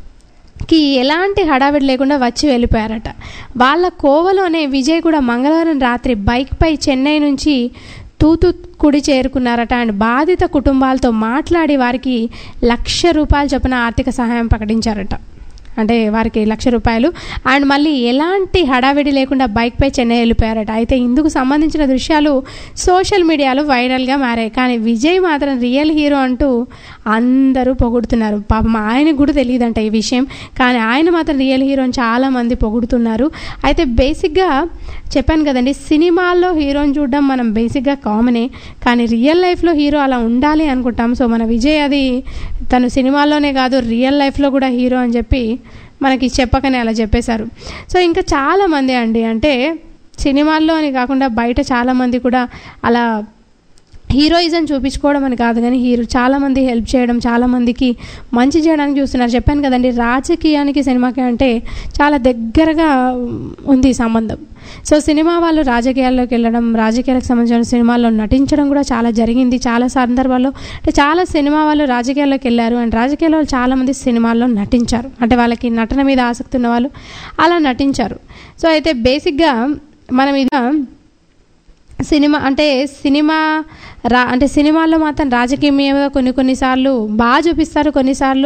కి ఎలాంటి హడావిడి లేకుండా వచ్చి వెళ్ళిపోయారట వాళ్ళ కోవలోనే విజయ్ కూడా మంగళవారం రాత్రి బైక్పై చెన్నై నుంచి తూతుక్కుడి చేరుకున్నారట అండ్ బాధిత కుటుంబాలతో మాట్లాడి వారికి లక్ష రూపాయలు చొప్పున ఆర్థిక సహాయం ప్రకటించారట అంటే వారికి లక్ష రూపాయలు అండ్ మళ్ళీ ఎలాంటి హడావిడి లేకుండా బైక్పై చెన్నై వెళ్ళిపోయారట అయితే ఇందుకు సంబంధించిన దృశ్యాలు సోషల్ మీడియాలో వైరల్గా మారాయి కానీ విజయ్ మాత్రం రియల్ హీరో అంటూ అందరూ పొగుడుతున్నారు పాపం ఆయనకు కూడా తెలియదంట ఈ విషయం కానీ ఆయన మాత్రం రియల్ హీరో అని చాలామంది పొగుడుతున్నారు అయితే బేసిక్గా చెప్పాను కదండి సినిమాల్లో హీరోని చూడడం మనం బేసిక్గా కామనే కానీ రియల్ లైఫ్లో హీరో అలా ఉండాలి అనుకుంటాం సో మన విజయ్ అది తను సినిమాల్లోనే కాదు రియల్ లైఫ్లో కూడా హీరో అని చెప్పి మనకి చెప్పకనే అలా చెప్పేశారు సో ఇంకా చాలామంది అండి అంటే సినిమాల్లో అని కాకుండా బయట చాలామంది కూడా అలా హీరోయిజం చూపించుకోవడం అని కాదు కానీ హీరో చాలామంది హెల్ప్ చేయడం చాలామందికి మంచి చేయడానికి చూస్తున్నారు చెప్పాను కదండి రాజకీయానికి సినిమాకి అంటే చాలా దగ్గరగా ఉంది ఈ సంబంధం సో సినిమా వాళ్ళు రాజకీయాల్లోకి వెళ్ళడం రాజకీయాలకు సంబంధించిన సినిమాల్లో నటించడం కూడా చాలా జరిగింది చాలా సందర్భాల్లో అంటే చాలా సినిమా వాళ్ళు రాజకీయాల్లోకి వెళ్ళారు అండ్ రాజకీయాల్లో వాళ్ళు చాలామంది సినిమాల్లో నటించారు అంటే వాళ్ళకి నటన మీద ఆసక్తి ఉన్న వాళ్ళు అలా నటించారు సో అయితే బేసిక్గా మనం ఇది సినిమా అంటే సినిమా రా అంటే సినిమాల్లో మాత్రం రాజకీయం మీద కొన్ని కొన్నిసార్లు బాగా చూపిస్తారు కొన్నిసార్లు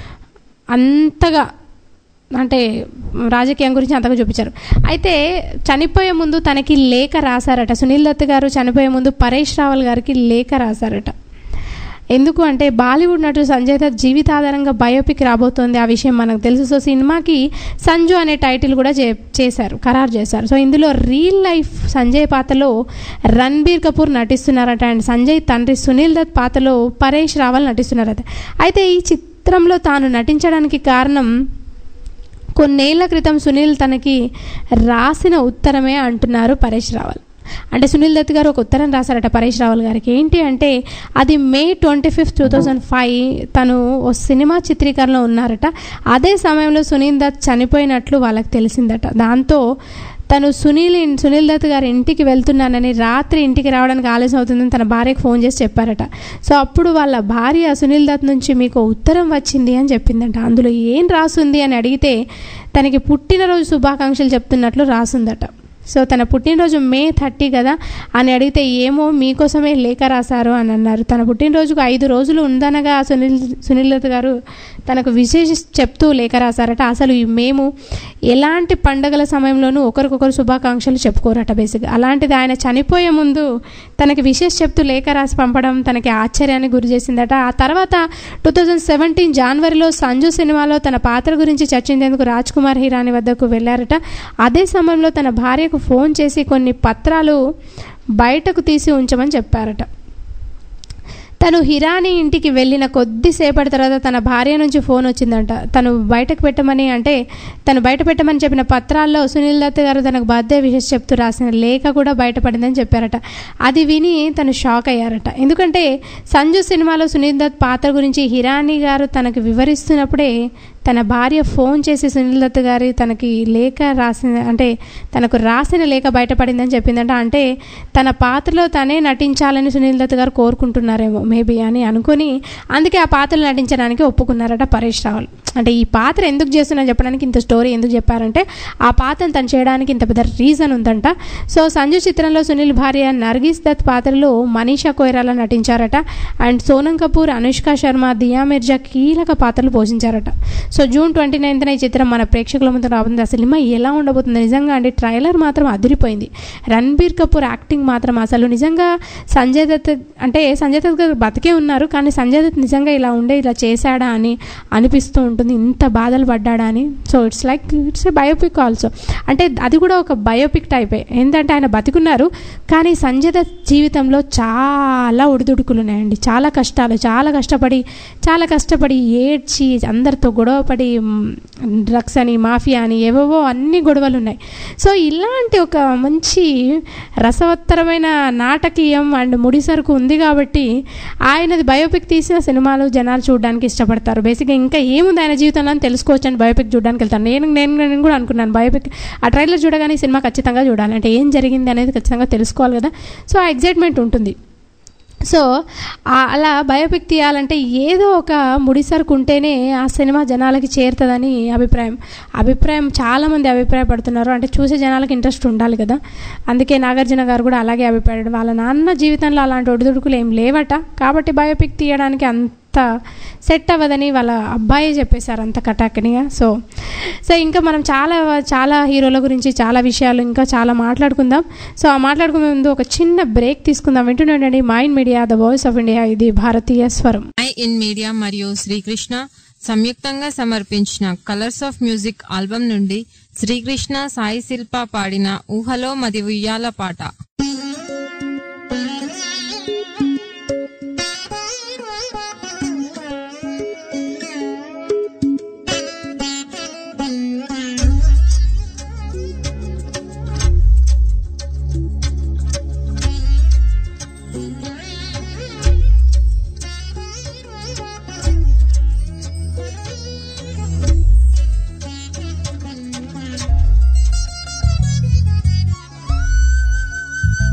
అంతగా అంటే రాజకీయం గురించి అంతగా చూపించారు అయితే చనిపోయే ముందు తనకి లేఖ రాశారట సునీల్ దత్ గారు చనిపోయే ముందు పరేష్ రావల్ గారికి లేఖ రాశారట ఎందుకు అంటే బాలీవుడ్ నటుడు సంజయ్ దత్ జీవితాధారంగా బయోపిక్ రాబోతోంది ఆ విషయం మనకు తెలుసు సో సినిమాకి సంజు అనే టైటిల్ కూడా చే చేశారు ఖరారు చేశారు సో ఇందులో రియల్ లైఫ్ సంజయ్ పాత్రలో రణబీర్ కపూర్ నటిస్తున్నారట అండ్ సంజయ్ తండ్రి సునీల్ దత్ పాత్రలో పరేష్ రావల్ నటిస్తున్నారట అయితే ఈ చిత్రంలో తాను నటించడానికి కారణం కొన్నేళ్ల క్రితం సునీల్ తనకి రాసిన ఉత్తరమే అంటున్నారు పరేష్ రావల్ అంటే సునీల్ దత్ గారు ఒక ఉత్తరం రాశారట పరేష్ రావల్ గారికి ఏంటి అంటే అది May twenty fifth two thousand five తను ఓ సినిమా చిత్రీకరణలో ఉన్నారట అదే సమయంలో సునీల్ దత్ చనిపోయినట్లు వాళ్ళకి తెలిసిందట దాంతో తను సునీల్ ఇన్- సునీల్ దత్ గారి ఇంటికి వెళ్తున్నానని రాత్రి ఇంటికి రావడానికి ఆలస్యం అవుతుందని తన భార్యకు ఫోన్ చేసి చెప్పారట సో అప్పుడు వాళ్ళ భార్య సునీల్ దత్ నుంచి మీకు ఉత్తరం వచ్చింది అని చెప్పిందంట అందులో ఏం రాసుంది అని అడిగితే తనకి పుట్టినరోజు శుభాకాంక్షలు చెప్తున్నట్లు రాసుందట సో తన పుట్టినరోజు మే థర్టీ కదా అని అడిగితే ఏమో మీకోసమే లేఖ రాశారు అని అన్నారు తన పుట్టినరోజుకు ఐదు రోజులు ఉందనగా సునీల్ సునీల్ దత్ గారు తనకు విశేష చెప్తూ లేఖ రాశారట అసలు ఈ మేము ఎలాంటి పండగల సమయంలోనూ ఒకరికొకరు శుభాకాంక్షలు చెప్పుకోరట బేసిక్గా అలాంటిది ఆయన చనిపోయే ముందు తనకి విశేష చెప్తూ లేఖ రాసి పంపడం తనకి ఆశ్చర్యానికి గురి చేసిందట ఆ తర్వాత టూ థౌజండ్ సెవెంటీన్ జనవరిలో సంజు సినిమాలో తన పాత్ర గురించి చర్చించేందుకు రాజ్ కుమార్ హిరాని వద్దకు వెళ్ళారట అదే సమయంలో తన భార్యకు ఫోన్ చేసి కొన్ని పత్రాలు బయటకు తీసి ఉంచమని చెప్పారట తను హిరాని ఇంటికి వెళ్ళిన కొద్దిసేపటి తర్వాత తన భార్య నుంచి ఫోన్ వచ్చిందంట తను బయటకు పెట్టమని అంటే తను బయట పెట్టమని చెప్పిన పత్రాల్లో సునీల్ దత్ గారు తనకు బర్త్డే విషెస్ చెప్తూ రాసిన లేఖ కూడా బయటపడిందని చెప్పారట అది విని తను షాక్ అయ్యారట ఎందుకంటే సంజు సినిమాలో సునీల్ దత్ పాత్ర గురించి హిరాని గారు తనకు వివరిస్తున్నప్పుడే తన భార్య ఫోన్ చేసి సునీల్ దత్ గారి తనకి లేఖ రాసిన అంటే తనకు రాసిన లేఖ బయటపడిందని చెప్పిందంట అంటే తన పాత్రలో తనే నటించాలని సునీల్ దత్ గారు కోరుకుంటున్నారేమో మేబీ అని అనుకుని అందుకే ఆ పాత్రలు నటించడానికి ఒప్పుకున్నారట పరేష్ రావుల్ అంటే ఈ పాత్ర ఎందుకు చేస్తున్నా చెప్పడానికి ఇంత స్టోరీ ఎందుకు చెప్పారంటే ఆ పాత్రను తను చేయడానికి ఇంత పెద్ద రీజన్ ఉందంట సో సంజు చిత్రంలో సునీల్ భార్య నర్గిస్ దత్ పాత్రలో మనీషా కోయిరాలా నటించారట అండ్ సోనం కపూర్ అనుష్క శర్మ దియా మిర్జా కీలక పాత్రలు పోషించారట సో జూన్ ట్వంటీ నైన్త్న ఈ చిత్రం మన ప్రేక్షకుల ముందు రాబోతుంది అసలు సినిమా ఎలా ఉండబోతుంది నిజంగా అండి ట్రైలర్ మాత్రం అదిరిపోయింది రణబీర్ కపూర్ యాక్టింగ్ మాత్రం అసలు నిజంగా సంజయ్ దత్ అంటే సంజయ్ దత్ గారు బతికే ఉన్నారు కానీ సంజయ్ దత్ నిజంగా ఇలా ఉండే ఇలా చేశాడా అని అనిపిస్తూ ఉంటుంది ఇంత బాధలు పడ్డాడా అని so it's like it's a biopic also అంటే అది కూడా ఒక బయోపిక్ టైపే ఏంటంటే ఆయన బతికున్నారు కానీ సంజయ్ దత్ జీవితంలో చాలా ఒడిదుడుకులు ఉన్నాయండి చాలా కష్టాలు చాలా కష్టపడి చాలా కష్టపడి ఏడ్చి అందరితో గొడవపడి డ్రగ్స్ అని మాఫియా అని ఏవేవో అన్ని గొడవలు ఉన్నాయి సో ఇలాంటి ఒక మంచి రసవత్తరమైన నాటకీయం అండ్ ముడిసరుకు ఉంది కాబట్టి ఆయనది బయోపిక్ తీసిన సినిమాలు జనాలు చూడడానికి ఇష్టపడతారు బేసిక్గా ఇంకా ఏముంది ఆయన జీవితంలో అని తెలుసుకోవచ్చు అని బయోపిక్ చూడడానికి వెళ్తాను నేను నేను నేను కూడా అనుకున్నాను బయోపిక్ ఆ ట్రైలర్ చూడగానే ఈ సినిమా ఖచ్చితంగా చూడాలి అంటే ఏం జరిగింది అనేది ఖచ్చితంగా తెలుసుకోవాలి కదా సో ఆ ఎగ్జైట్మెంట్ ఉంటుంది సో ఆ- అలా బయోపిక్ తీయాలంటే ఏదో ఒక ముడిసరుకు ఉంటేనే ఆ సినిమా జనాలకి చేరుతుందని అభిప్రాయం అభిప్రాయం చాలామంది అభిప్రాయపడుతున్నారు అంటే చూసే జనాలకి ఇంట్రెస్ట్ ఉండాలి కదా అందుకే నాగార్జున గారు కూడా అలాగే అభిప్రాయపడ్డారు వాళ్ళ నాన్న జీవితంలో అలాంటి ఒడిదుడుకులు ఏం లేవట కాబట్టి బయోపిక్ తీయడానికి అంత సెట్ అవ్వదని వాళ్ళ అబ్బాయే చెప్పేశారు అంత కటాకనిగా సో సో ఇంకా మనం చాలా చాలా హీరోల గురించి చాలా విషయాలు ఇంకా చాలా మాట్లాడుకుందాం సో ఆ మాట్లాడుకునే ముందు ఒక చిన్న బ్రేక్ తీసుకుందాం వింటున్నాండి Mind media the voice of India ఇది భారతీయ స్వరం ఐ ఇన్ మీడియా మరియు శ్రీకృష్ణ సంయుక్తంగా సమర్పించిన కలర్స్ ఆఫ్ మ్యూజిక్ ఆల్బమ్ నుండి శ్రీకృష్ణ సాయి శిల్ప పాడిన ఊహలో మది ఉయ్యాల పాట Thank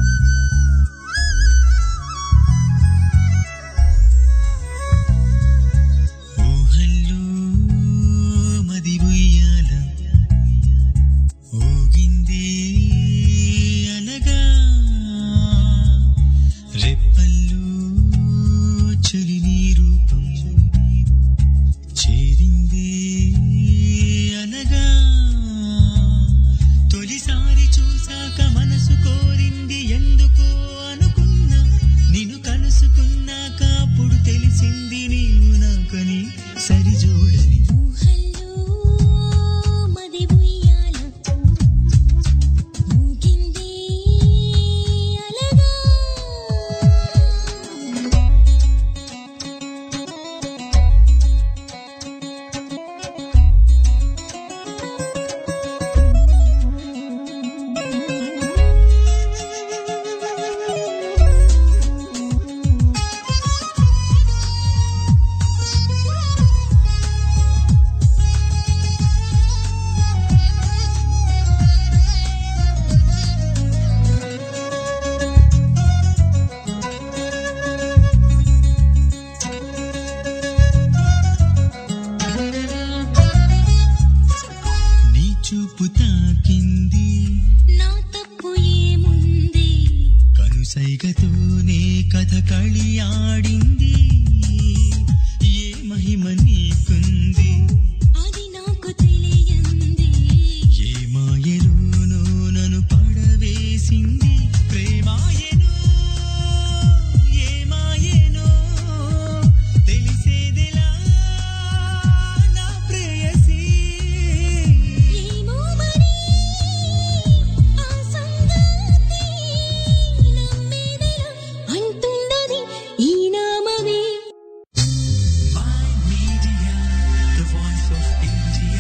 గుండెతోనే కథ ఆడింది ఏ మహిమ నీకుంది అది నాకు తెలియంది ఏ మాయలోనో నన్ను పడవేసింది ప్రేమాయనో ఏ మాయనో తెలిసేదిలా నా ప్రేయసీ ఏమో మరి ఆ సంగతి నమ్మేదెలా అంటున్నది ఈ నామమే My media, the voice of India.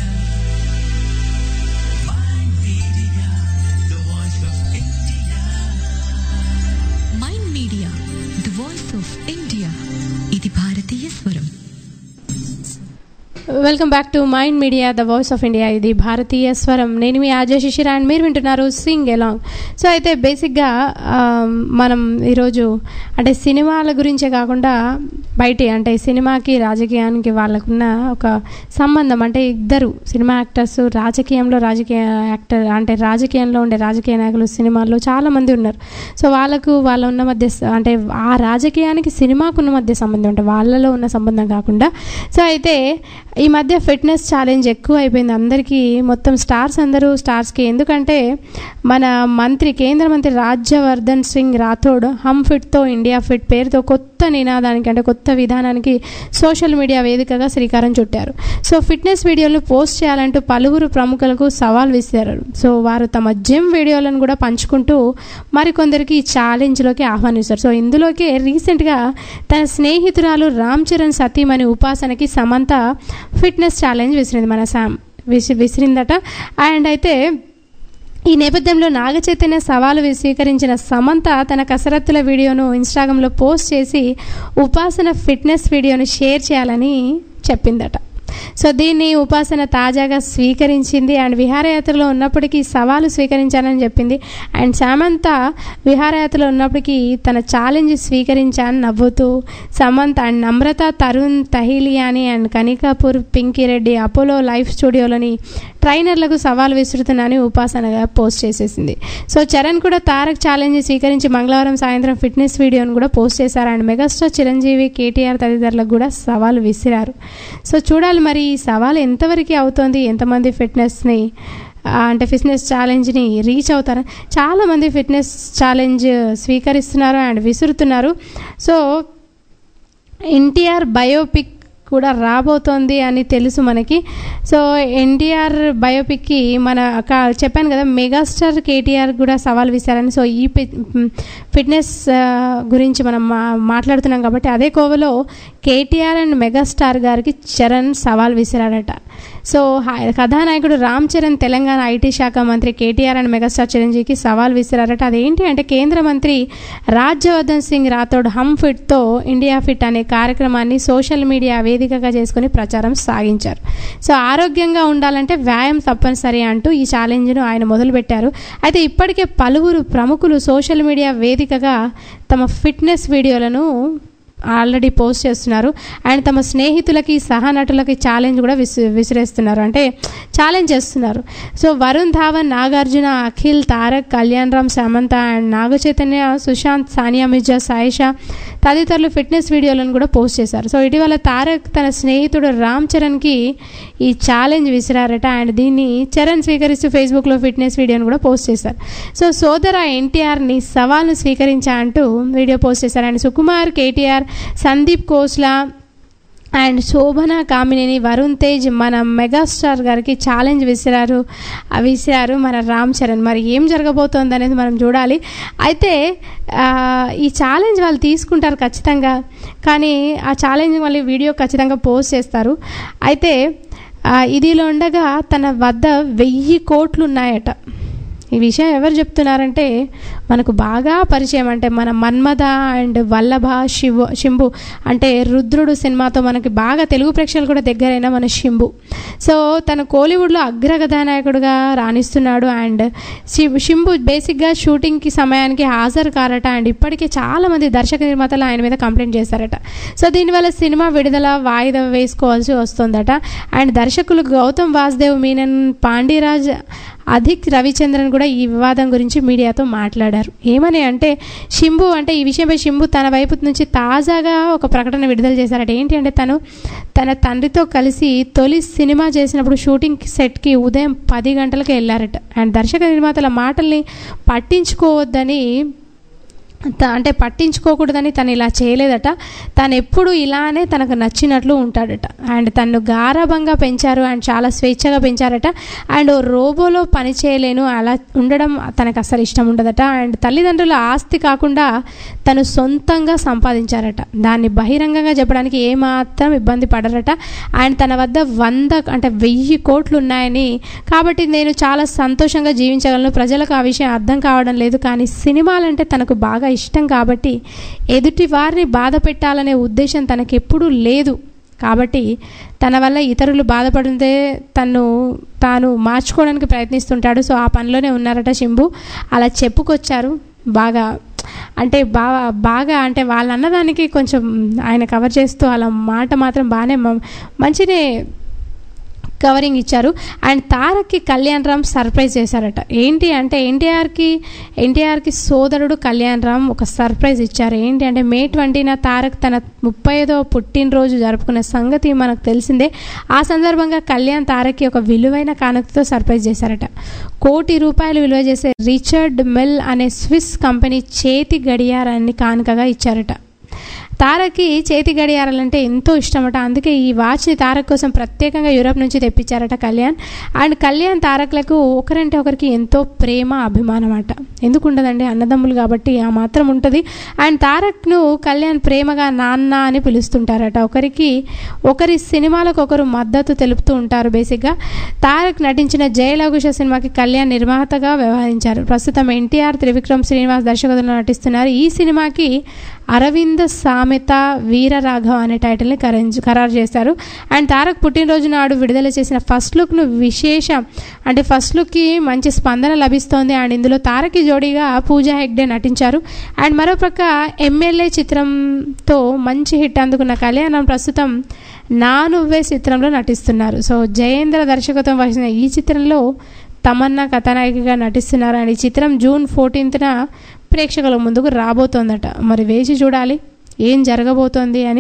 My media, the voice of India. Mind Media the voice of India ఇది భారతీయ స్వరం welcome back to mind media the voice of India ఇది భారతీయ స్వరం నేను మీ ఆజయ్ శిశిర అండ్ మీరు వింటున్నారు సింగ్ ఎలాంగ్ సో అయితే బేసిక్గా ఆ, మనం ఈరోజు అంటే సినిమాల గురించే కాకుండా బయట అంటే సినిమాకి రాజకీయానికి వాళ్ళకున్న ఒక సంబంధం అంటే ఇద్దరు సినిమా యాక్టర్స్ రాజకీయంలో రాజకీయ యాక్టర్ అంటే రాజకీయంలో ఉండే రాజకీయ నాయకులు సినిమాల్లో చాలామంది ఉన్నారు సో వాళ్ళకు వాళ్ళ ఉన్న మధ్య స- అంటే ఆ రాజకీయానికి సినిమాకు ఉన్న మధ్య సంబంధం అంటే వాళ్ళలో ఉన్న సంబంధం కాకుండా సో అయితే ఈ మధ్య ఫిట్నెస్ ఛాలెంజ్ ఎక్కువ అయిపోయింది అందరికీ మొత్తం స్టార్స్ అందరూ స్టార్స్కి ఎందుకంటే మన మంత్రి కేంద్ర మంత్రి రాజ్యవర్ధన్ సింగ్ రాథోడ్ హమ్ ఫిట్తో ఇండియా ఫిట్ పేరుతో కొత్త నినాదానికి అంటే కొత్త విధానానికి సోషల్ మీడియా వేదికగా శ్రీకారం చుట్టారు సో ఫిట్నెస్ వీడియోలను పోస్ట్ చేయాలంటూ పలువురు ప్రముఖులకు సవాల్ విసిరారు సో వారు తమ జిమ్ వీడియోలను కూడా పంచుకుంటూ మరికొందరికి ఈ ఛాలెంజ్లోకి ఆహ్వానిస్తారు సో ఇందులోకే రీసెంట్గా తన స్నేహితురాలు రామ్ చరణ్ సతీమణి ఉపాసనకి సమంత ఫిట్నెస్ ఛాలెంజ్ విసిరింది మన శామ్ విసి విసిరిందట అండ్ అయితే ఈ నేపథ్యంలో నాగ చైతన్య సవాలు వి- స్వీకరించిన సమంత తన కసరత్తుల వీడియోను ఇన్స్టాగ్రామ్లో పోస్ట్ చేసి ఉపాసన ఫిట్నెస్ వీడియోను షేర్ చేయాలని చెప్పిందట సో దీన్ని ఉపాసన తాజాగా స్వీకరించింది అండ్ విహారయాత్రలో ఉన్నప్పటికీ సవాలు స్వీకరించానని చెప్పింది అండ్ సమంత విహారయాత్రలో ఉన్నప్పటికీ తన ఛాలెంజ్ స్వీకరించాను నవ్వుతూ Samantha and Namrata Tarun తహిలియాని and కనికాపూర్ Pinky Reddy Apollo life స్టూడియోలోని ట్రైనర్లకు సవాల్ విసురుతున్నానని ఉపాసనగా పోస్ట్ చేసేసింది సో చరణ్ కూడా తారక్ ఛాలెంజ్ స్వీకరించి మంగళవారం సాయంత్రం ఫిట్నెస్ వీడియోను కూడా పోస్ట్ చేశారు అండ్ మెగాస్టార్ చిరంజీవి కేటీఆర్ తదితరులకు కూడా సవాల్ విసిరారు సో చూడాలి మరి ఈ సవాల్ ఎంతవరకు అవుతోంది ఎంతమంది ఫిట్నెస్ని ఆ, అంటే ఫిట్నెస్ ఛాలెంజ్ని రీచ్ అవుతారు చాలామంది ఫిట్నెస్ ఛాలెంజ్ స్వీకరిస్తున్నారు అండ్ విసురుతున్నారు సో ఎన్టీఆర్ బయోపిక్ కూడా రాబోతోంది అని తెలుసు మనకి సో ఎన్టీఆర్ బయోపిక్కి మన క- చెప్పాను కదా మెగాస్టార్ కేటీఆర్ కూడా సవాల్ విసారని సో ఈ పి- ఫిట్నెస్ ఆ, గురించి మనం మా మాట్లాడుతున్నాం కాబట్టి అదే కోవలో కేటీఆర్ అండ్ మెగాస్టార్ గారికి చరణ్ సవాల్ విసిరాడట సో హా- కథానాయకుడు రామ్ చరణ్ తెలంగాణ ఐటీ శాఖ మంత్రి కేటీఆర్ అండ్ మెగాస్టార్ చిరంజీవికి సవాల్ విసిరారట అదేంటి అంటే కేంద్ర మంత్రి రాజ్యవర్ధన్ సింగ్ రాథోడ్ హమ్ ఫిట్తో ఇండియా ఫిట్ అనే కార్యక్రమాన్ని సోషల్ మీడియా వేదికగా చేసుకుని ప్రచారం సాగించారు సో ఆరోగ్యంగా ఉండాలంటే వ్యాయామం తప్పనిసరి అంటూ ఈ ఛాలెంజ్ను ఆయన మొదలుపెట్టారు అయితే ఇప్పటికే పలువురు ప్రముఖులు సోషల్ మీడియా వేదికగా తమ ఫిట్నెస్ వీడియోలను ఆల్రెడీ పోస్ట్ చేస్తున్నారు అండ్ తమ స్నేహితులకి సహనటులకి ఛాలెంజ్ కూడా విసి విసిరేస్తున్నారు అంటే ఛాలెంజ్ చేస్తున్నారు సో వరుణ్ ధావన్ నాగార్జున అఖిల్ తారక్ కళ్యాణ్ రామ్ సమంత అండ్ నాగ చైతన్య సుశాంత్ సానియా మిర్జా సాయిషా తదితరులు ఫిట్నెస్ వీడియోలను కూడా పోస్ట్ చేశారు సో ఇటీవల తారక్ తన స్నేహితుడు రామ్ చరణ్కి ఈ ఛాలెంజ్ విసిరారట అండ్ దీన్ని చరణ్ స్వీకరిస్తూ ఫేస్బుక్లో ఫిట్నెస్ వీడియోను కూడా పోస్ట్ చేశారు సో సోదర ఎన్టీఆర్ని సవాల్ను స్వీకరించా అంటూ వీడియో పోస్ట్ చేశారు అండ్ సుకుమార్ కేటీఆర్ సందీప్ కోస్లా అండ్ శోభన కామినేని వరుణ్ తేజ్ మన మెగాస్టార్ గారికి ఛాలెంజ్ విసిరారు ఆ విసిరారు మన రామ్ చరణ్ మరి ఏం జరగబోతోంది అనేది మనం చూడాలి అయితే ఆ, ఈ ఛాలెంజ్ వాళ్ళు తీసుకుంటారు ఖచ్చితంగా కానీ ఆ ఛాలెంజ్ మళ్ళీ వీడియో ఖచ్చితంగా పోస్ట్ చేస్తారు అయితే ఆ, ఇదిలో ఉండగా తన వద్ద వెయ్యి కోట్లు ఉన్నాయట ఈ విషయం ఎవరు చెప్తున్నారంటే మనకు బాగా పరిచయం అంటే మన మన్మథ అండ్ వల్లభ శివ శింభు అంటే రుద్రుడు సినిమాతో మనకి బాగా తెలుగు ప్రేక్షకులు కూడా దగ్గరైన మన శింభు సో తన కోలీవుడ్లో అగ్ర కథానాయకుడుగా రాణిస్తున్నాడు అండ్ శి- శింభు బేసిక్గా షూటింగ్కి సమయానికి హాజరు కారట అండ్ ఇప్పటికే చాలామంది దర్శక నిర్మాతలు ఆయన మీద కంప్లైంట్ చేశారట సో దీనివల్ల సినిమా విడుదల వాయిదా వేసుకోవాల్సి వస్తుందట అండ్ దర్శకులు గౌతమ్ వాసుదేవ్ మీనన్ పాండిరాజ్ అధిక్ రవిచంద్రన్ కూడా ఈ వివాదం గురించి మీడియాతో మాట్లాడారు మాట్లాడారు ఏమని అంటే శింభు అంటే ఈ విషయంపై శింభు తన వైపు నుంచి తాజాగా ఒక ప్రకటన విడుదల చేశారట ఏంటి అంటే తను తన తండ్రితో కలిసి తొలి సినిమా చేసినప్పుడు షూటింగ్ సెట్కి ఉదయం పది గంటలకు వెళ్ళారట అండ్ దర్శక నిర్మాతల మాటల్ని పట్టించుకోవద్దని త- అంటే పట్టించుకోకూడదని తను ఇలా చేయలేదట తను ఎప్పుడు ఇలానే తనకు నచ్చినట్లు ఉంటాడట అండ్ తను గారాభంగా పెంచారు అండ్ చాలా స్వేచ్ఛగా పెంచారట అండ్ ఓ రోబోలో పని చేయలేను అలా ఉండడం తనకు అసలు ఇష్టం ఉండదట అండ్ తల్లిదండ్రుల ఆస్తి కాకుండా తను సొంతంగా సంపాదించారట దాన్ని బహిరంగంగా చెప్పడానికి ఏమాత్రం ఇబ్బంది పడరట అండ్ తన వద్ద వంద అంటే వెయ్యి కోట్లు ఉన్నాయని కాబట్టి నేను చాలా సంతోషంగా జీవించగలను ప్రజలకు ఆ విషయం అర్థం కావడం లేదు కానీ సినిమాలంటే తనకు బాగా ఇష్టం కాబట్టి ఎదుటి వారిని బాధ పెట్టాలనే ఉద్దేశం తనకు ఎప్పుడూ లేదు కాబట్టి తన వల్ల ఇతరులు బాధపడితే తను తాను మార్చుకోవడానికి ప్రయత్నిస్తుంటాడు సో ఆ పనిలోనే ఉన్నారట శంభు అలా చెప్పుకొచ్చారు బాగా అంటే బాగా బాగా అంటే వాళ్ళు అన్నదానికి కొంచెం ఆయన కవర్ చేస్తూ అలా మాట మాత్రం బాగానే మ- మంచినే కవరింగ్ ఇచ్చారు అండ్ తారక్కి కళ్యాణ్ రామ్ సర్ప్రైజ్ చేశారట ఏంటి అంటే ఎన్టీఆర్కి ఎన్టీఆర్కి సోదరుడు కళ్యాణ్ రామ్ ఒక సర్ప్రైజ్ ఇచ్చారు ఏంటి అంటే మే ట్వంటీన తారక్ తన ముప్పై ఐదో పుట్టినరోజు జరుపుకున్న సంగతి మనకు తెలిసిందే ఆ సందర్భంగా కళ్యాణ్ తారక్కి ఒక విలువైన కానుకతో సర్ప్రైజ్ చేశారట కోటి రూపాయలు విలువ చేసే రిచర్డ్ మెల్ అనే స్విస్ కంపెనీ చేతి గడియారాన్ని కానుకగా ఇచ్చారట తారక్కి చేతి గడియారాలంటే ఎంతో ఇష్టమట అందుకే ఈ వాచ్ని తారక్ కోసం ప్రత్యేకంగా యూరప్ నుంచి తెప్పించారట కళ్యాణ్ అండ్ కళ్యాణ్ తారక్లకు ఒకరంటే ఒకరికి ఎంతో ప్రేమ అభిమానం అట ఎందుకు ఉండదండి అన్నదమ్ములు కాబట్టి ఆ మాత్రం ఉంటుంది అండ్ తారక్ను కళ్యాణ్ ప్రేమగా నాన్న అని పిలుస్తుంటారట ఒకరికి ఒకరి సినిమాలకు ఒకరు మద్దతు తెలుపుతూ ఉంటారు బేసిక్గా తారక్ నటించిన జయలఘుష సినిమాకి కళ్యాణ్ నిర్మాతగా వ్యవహరించారు ప్రస్తుతం ఎన్టీఆర్ త్రివిక్రమ్ శ్రీనివాస్ దర్శకత్వంలో నటిస్తున్నారు ఈ సినిమాకి అరవింద సామెత వీరరాఘవ అనే టైటిల్ని కరెంజ్ ఖరారు చేశారు అండ్ తారక్ పుట్టినరోజు నాడు విడుదల చేసిన ఫస్ట్ లుక్ను విశేష అంటే ఫస్ట్ లుక్కి మంచి స్పందన లభిస్తోంది అండ్ ఇందులో తారక్కి జోడీగా పూజా హెగ్డే నటించారు అండ్ మరోపక్క ఎమ్మెల్యే చిత్రంతో మంచి హిట్ అందుకున్న కళ్యాణం ప్రస్తుతం నా నువ్వే చిత్రంలో నటిస్తున్నారు సో జయేంద్ర దర్శకత్వం వహించిన ఈ చిత్రంలో తమన్నా కథానాయికగా నటిస్తున్నారు అండ్ ఈ చిత్రం జూన్ ఫోర్టీన్త్న ప్రేక్షకుల ముందుకు రాబోతోందట మరి వేచి చూడాలి ఏం జరగబోతోంది అని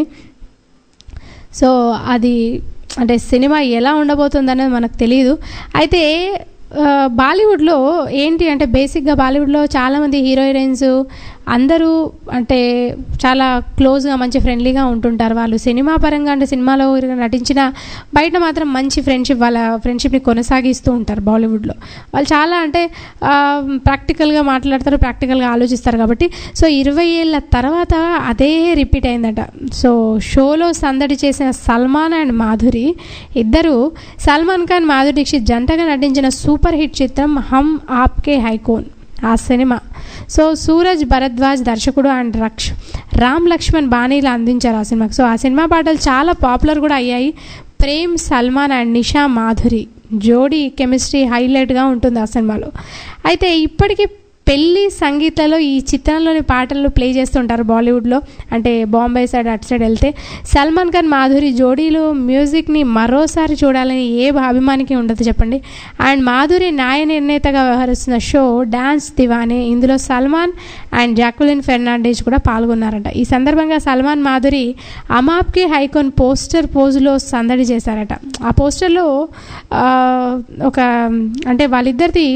సో అది అంటే సినిమా ఎలా ఉండబోతుంది అనేది మనకు తెలియదు అయితే ఆ, బాలీవుడ్లో ఏంటి అంటే బేసిక్గా బాలీవుడ్లో చాలామంది హీరో హీరోయిన్స్ అందరూ అంటే చాలా క్లోజ్గా మంచి ఫ్రెండ్లీగా ఉంటుంటారు వాళ్ళు సినిమా పరంగా అంటే సినిమాలో నటించిన బయట మాత్రం మంచి ఫ్రెండ్షిప్ వాళ్ళ ఫ్రెండ్షిప్ని కొనసాగిస్తూ ఉంటారు బాలీవుడ్లో వాళ్ళు చాలా అంటే ప్రాక్టికల్గా మాట్లాడతారు ప్రాక్టికల్గా ఆలోచిస్తారు కాబట్టి సో ఇరవై ఏళ్ళ తర్వాత అదే రిపీట్ అయిందట సో షోలో సందడి చేసిన సల్మాన్ అండ్ మాధురి ఇద్దరు సల్మాన్ ఖాన్ మాధురి దీక్షిత్ జంటగా నటించిన సూపర్ హిట్ చిత్రం హమ్ ఆప్కే హైకోన్ ఆ సినిమా సో సూరజ్ భరద్వాజ్ దర్శకుడు అండ్ రక్ష్ రామ్ లక్ష్మణ్ బాణీలు అందించారు ఆ సినిమాకి సో ఆ సినిమా పాటలు చాలా పాపులర్ కూడా అయ్యాయి ప్రేమ్ సల్మాన్ అండ్ నిషా మాధురి జోడీ కెమిస్ట్రీ హైలైట్గా ఉంటుంది ఆ సినిమాలో అయితే ఇప్పటికీ పెళ్లి సంగీతలో ఈ చిత్రంలోని పాటలు ప్లే చేస్తుంటారు బాలీవుడ్లో అంటే బాంబే సైడ్ అటు సైడ్ వెళ్తే సల్మాన్ ఖాన్ మాధురి జోడీలో మ్యూజిక్ని మరోసారి చూడాలని ఏ అభిమానికి ఉండదు చెప్పండి అండ్ మాధురి న్యాయ నిర్ణేతగా వ్యవహరిస్తున్న షో డాన్స్ దివానే ఇందులో సల్మాన్ అండ్ జాక్వలిన్ ఫెర్నాండేజ్ కూడా పాల్గొన్నారట ఈ సందర్భంగా సల్మాన్ మాధురి అమాప్కి హైకోన్ పోస్టర్ పోజులో సందడి చేశారట ఆ పోస్టర్లో ఆ, ఒక అంటే వాళ్ళిద్దరిది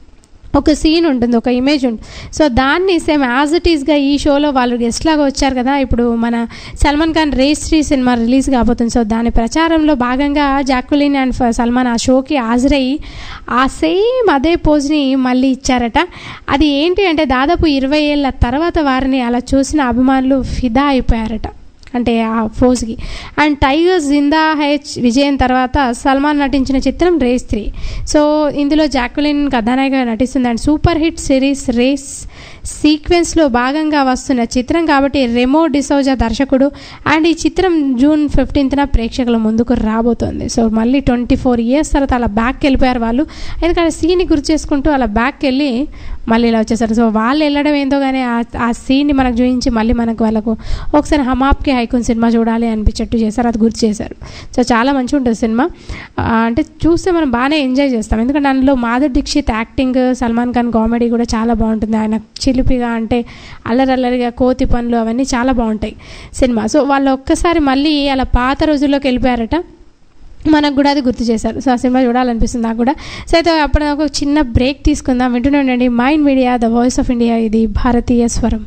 ఒక సీన్ ఉంటుంది ఒక ఇమేజ్ ఉంటుంది సో దాన్ని సేమ్ యాజ్ ఇట్ ఈస్గా ఈ షోలో వాళ్ళు గెస్ట్ లాగా వచ్చారు కదా ఇప్పుడు మన Salman Khan race three cinema release కాబోతుంది సో దాని ప్రచారంలో భాగంగా జాక్వలిన్ అండ్ ఫ- సల్మాన్ ఆ షోకి హాజరయ్యి ఆ సేమ్ అదే పోజ్ని మళ్ళీ ఇచ్చారట అది ఏంటి అంటే దాదాపు ఇరవై ఏళ్ళ తర్వాత వారిని అలా చూసిన అభిమానులు ఫిదా అయిపోయారట అంటే ఆ ఫోజ్కి అండ్ టైగర్ జిందా హెచ్ విజయం తర్వాత సల్మాన్ నటించిన చిత్రం రేస్ త్రీ సో ఇందులో జాక్వలిన్ కథానాయిగా నటిస్తుంది and super hit series race సీక్వెన్స్లో భాగంగా వస్తున్న చిత్రం కాబట్టి రెమో డిసోజా దర్శకుడు అండ్ ఈ చిత్రం జూన్ ఫిఫ్టీన్త్న ప్రేక్షకుల ముందుకు రాబోతోంది సో మళ్ళీ ట్వంటీ ఫోర్ ఇయర్స్ తర్వాత అలా బ్యాక్ వెళ్ళిపోయారు వాళ్ళు ఎందుకంటే సీన్ని గుర్తు చేసుకుంటూ అలా బ్యాక్ వెళ్ళి మళ్ళీ ఇలా వచ్చేసారు సో వాళ్ళు వెళ్ళడం ఏందో కానీ ఆ ఆ సీన్ని మనకు చూపించి మళ్ళీ మనకు వాళ్ళకు ఒకసారి హమాప్కి హైకోన్ సినిమా చూడాలి అనిపించేట్టు చేశారు అది గుర్తు చేశారు సో చాలా మంచిగా ఉంటుంది సినిమా ఆ, అంటే చూస్తే మనం బాగానే ఎంజాయ్ చేస్తాం ఎందుకంటే అందులో మాధుర్ దీక్షిత్ యాక్టింగ్ సల్మాన్ ఖాన్ కామెడీ కూడా చాలా బాగుంటుంది ఆయన చిలిపిగా అంటే అల్లరల్లరిగా కోతి పనులు అవన్నీ చాలా బాగుంటాయి సినిమా సో వాళ్ళు ఒక్కసారి మళ్ళీ అలా పాత రోజుల్లోకి వెళ్ళిపోయారట మనకు కూడా అది గుర్తు చేశారు సో ఆ సినిమా చూడాలనిపిస్తుంది నాకు కూడా సో అయితే అప్పుడు ఒక చిన్న బ్రేక్ తీసుకుందాం వింటూనే ఉండండి mind media the voice of India ఇది భారతీయ స్వరం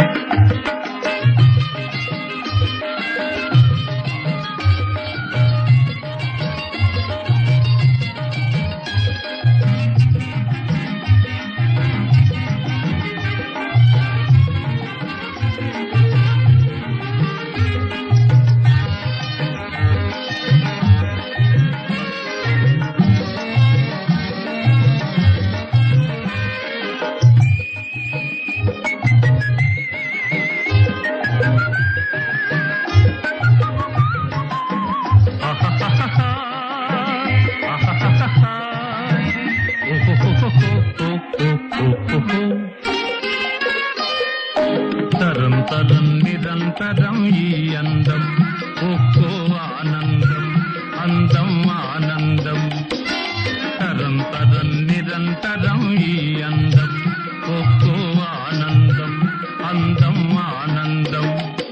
తరం తరం నిరంతరం ఈ అందం ఒక్కో ఆనందం అందం ఆనందం తరం తరం నిరంతరం ఈ అందం ఒక్కో ఆనందం అందం ఆనందం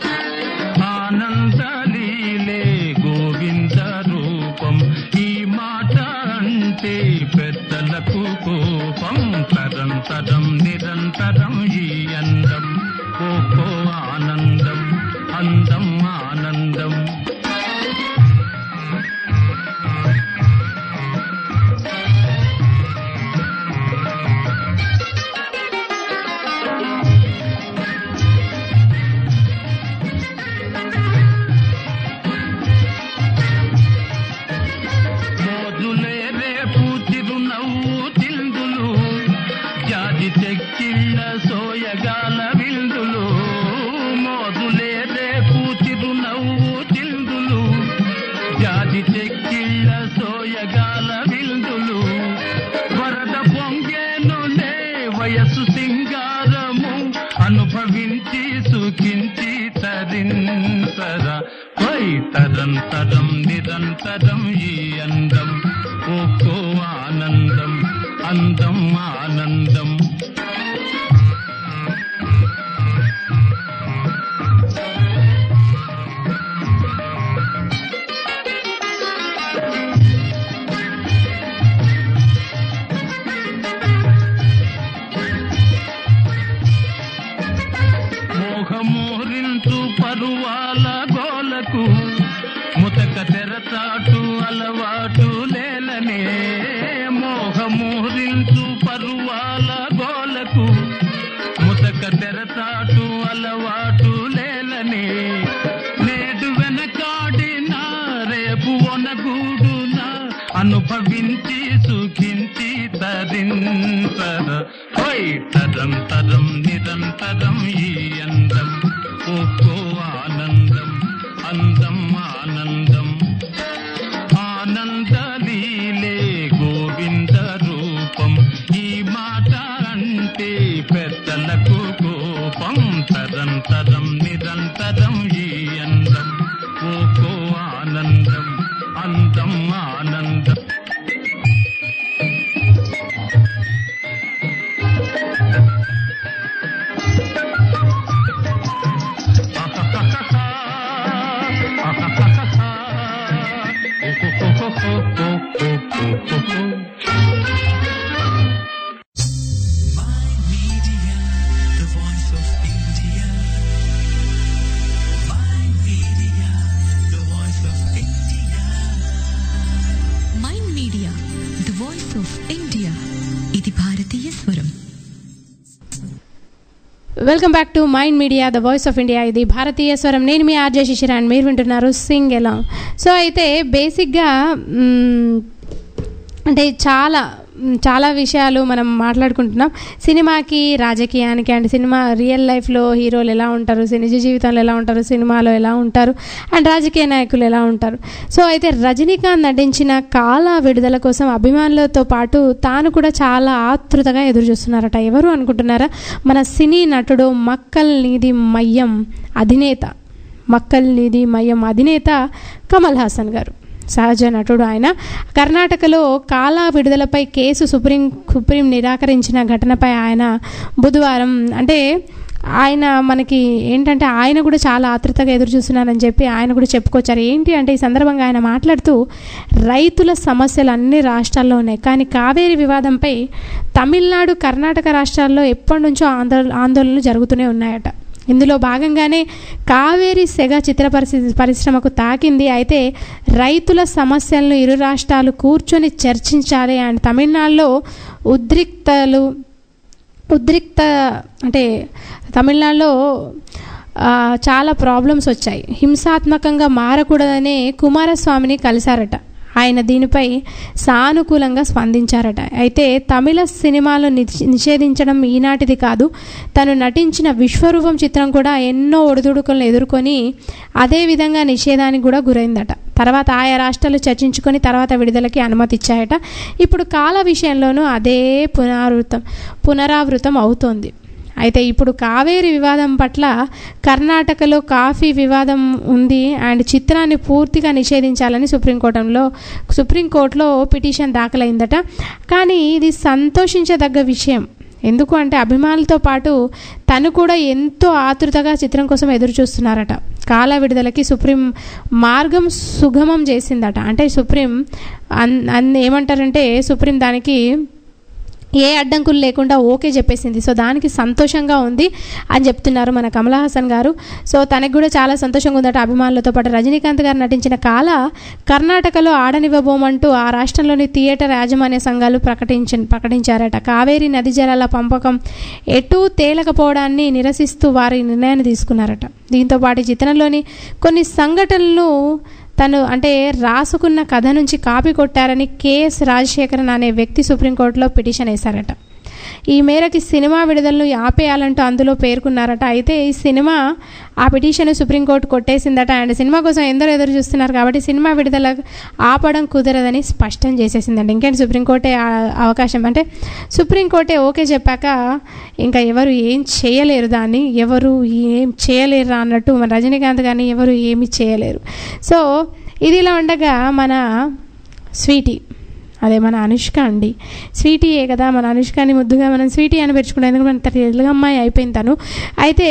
ఆనందలీలే గోవింద రూపం ఈ మాట అంటే పెద్దలకు కోపం తరం తరం నిరంతరం ఈ అందం ఓకో ఆనందం అందం ఆనందం మోజులే రేపు చిరునవ్వు తిందులు జాజి చెక్కిళ్ళ సోయగాల విందులు మోజులే రేపు చిరునవ్వు తిందులు జాజి చెక్కిళ్ళ సోయగాల విందులు వరద పొంగేనులే వయసు సింగారము అనుభవించి సుఖించి తరింతర వై తరం తరం నిరంతరం ఈ అందం ఓకో ఆనందం అందం ఆనందం మోహమోరించు పరువాల గోలకు ముతక తెరచాటు అలవాటు లేలనే మోహమోరించు పరువాల గోలకు ముతక తెరచాటు అలవాటు లేలనే నేడు వెనకాడిన రేపు ఒనగూడున అనుభవించి సుఖించి తరింతర హై తరం తరం నిరంతరం ఈ అందం ఒక్కో ఆనందం అందం ఆనందం ఆనందలీలే గోవింద రూపం ఈ మాట అంటే పెద్దలకు కోపం తరం తరం నిరంతరం ఈ అందం ఓకో ఆనందం అందం ఆనందం Media, the voice of India. My media, the voice of India. Mind media the voice of India ఇది భారతీయ స్వరం welcome back to mind media the voice of India ఇది భారతీయ స్వరం నేను మీ ఆర్జే శిశిర అండ్ మీరు వింటున్నారు సింగ్ ఎలా సో అయితే బేసిక్గా మ్, అంటే చాలా మ్, చాలా విషయాలు మనం మాట్లాడుకుంటున్నాం సినిమాకి రాజకీయానికి అండ్ సినిమా రియల్ లైఫ్లో హీరోలు ఎలా ఉంటారు సి- నిజ జీవితంలో ఎలా ఉంటారు సినిమాలో ఎలా ఉంటారు అండ్ రాజకీయ నాయకులు ఎలా ఉంటారు సో అయితే రజనీకాంత్ నటించిన కాల విడుదల కోసం అభిమానులతో పాటు తాను కూడా చాలా ఆతృతగా ఎదురు చూస్తున్నారట ఎవరు అనుకుంటున్నారా మన సినీ నటుడు మక్కల్ నీది మయ్యం అధినేత మక్కల్ నీది మయ్యం అధినేత కమల్ హాసన్ గారు సహజ నటుడు ఆయన కర్ణాటకలో కాలా విడుదలపై కేసు సుప్రీం సుప్రీం నిరాకరించిన ఘటనపై ఆయన బుధవారం అంటే ఆయన మనకి ఏంటంటే ఆయన కూడా చాలా ఆతృతగా ఎదురు చూస్తున్నారని చెప్పి ఆయన కూడా చెప్పుకొచ్చారు ఏంటి అంటే ఈ సందర్భంగా ఆయన మాట్లాడుతూ రైతుల సమస్యలు అన్ని రాష్ట్రాల్లో ఉన్నాయి కానీ కావేరి వివాదంపై తమిళనాడు కర్ణాటక రాష్ట్రాల్లో ఎప్పటి నుంచో ఆందోళన ఆందోళనలు జరుగుతూనే ఉన్నాయట ఇందులో భాగంగానే కావేరి సెగ చిత్ర పరిస్థితి పరిశ్రమకు తాకింది అయితే రైతుల సమస్యలను ఇరు రాష్ట్రాలు కూర్చొని చర్చించాలి అండ్ తమిళనాడులో ఉద్రిక్తలు ఉద్రిక్త అంటే తమిళనాడులో ఆ, చాలా ప్రాబ్లమ్స్ వచ్చాయి హింసాత్మకంగా మారకూడదనే కుమారస్వామిని కలిశారట ఆయన దీనిపై సానుకూలంగా స్పందించారట అయితే తమిళ సినిమాలు నిష్- నిషేధించడం ఈనాటిది కాదు తను నటించిన విశ్వరూపం చిత్రం కూడా ఎన్నో ఒడిదుడుకులను ఎదుర్కొని అదే విధంగా నిషేధానికి కూడా గురైందట తర్వాత ఆయా రాష్ట్రాలు చర్చించుకొని తర్వాత విడుదలకి అనుమతి ఇచ్చాయట ఇప్పుడు కాల విషయంలోనూ అదే పునరావృతం పునరావృతం అవుతోంది అయితే ఇప్పుడు కావేరి వివాదం పట్ల కర్ణాటకలో కాఫీ వివాదం ఉంది అండ్ చిత్రాన్ని పూర్తిగా నిషేధించాలని సుప్రీంకోర్టులో సుప్రీంకోర్టులో పిటిషన్ దాఖలైందట కానీ ఇది సంతోషించదగ్గ విషయం ఎందుకు అంటే అభిమానులతో పాటు తను కూడా ఎంతో ఆతృతగా చిత్రం కోసం ఎదురు చూస్తున్నారట కాల విడుదలకి సుప్రీం మార్గం సుగమం చేసిందట అంటే సుప్రీం అన్ అన్ ఏమంటారంటే సుప్రీం దానికి ఏ అడ్డంకులు లేకుండా ఓకే చెప్పేసింది సో దానికి సంతోషంగా ఉంది అని చెప్తున్నారు మన కమల్ హాసన్ గారు సో తనకు కూడా చాలా సంతోషంగా ఉందట అభిమానులతో పాటు రజనీకాంత్ గారు నటించిన కాల కర్ణాటకలో ఆడనివ్వబోమంటూ ఆ రాష్ట్రంలోని థియేటర్ యాజమాన్య సంఘాలు ప్రకటించి ప్రకటించారట కావేరీ నది జలాల పంపకం ఎటూ తేలకపోవడాన్ని నిరసిస్తూ వారి నిర్ణయాన్ని తీసుకున్నారట దీంతో పాటు ఈ చిత్రంలోని కొన్ని సంఘటనలు తను అంటే రాసుకున్న కథ నుంచి కాపీ కొట్టారని కేఎస్ రాజశేఖరన్ అనే వ్యక్తి సుప్రీంకోర్టులో పిటిషన్ వేశారట ఈ మేరకి సినిమా విడుదలను ఆపేయాలంటూ అందులో పేర్కొన్నారట అయితే ఈ సినిమా ఆ పిటిషన్ సుప్రీంకోర్టు కొట్టేసిందట అండ్ సినిమా కోసం ఎందరో ఎదురు చూస్తున్నారు కాబట్టి సినిమా విడుదల ఆపడం కుదరదని స్పష్టం చేసేసిందండి ఇంకేంటి సుప్రీంకోర్టే ఆ అవకాశం అంటే సుప్రీంకోర్టే ఓకే చెప్పాక ఇంకా ఎవరు ఏం చేయలేరు దాన్ని ఎవరు ఏం చేయలేరు అన్నట్టు మన రజనీకాంత్ కానీ ఎవరు ఏమి చేయలేరు సో ఇది ఇలా ఉండగా మన స్వీటీ అదే మన అనుష్క అండి స్వీటీయే కదా మన అనుష్కని ముద్దుగా మనం స్వీటీ అని పెట్టుకుంటాం ఎందుకంటే మన తెలుగు అమ్మాయి అయిపోయింది తను అయితే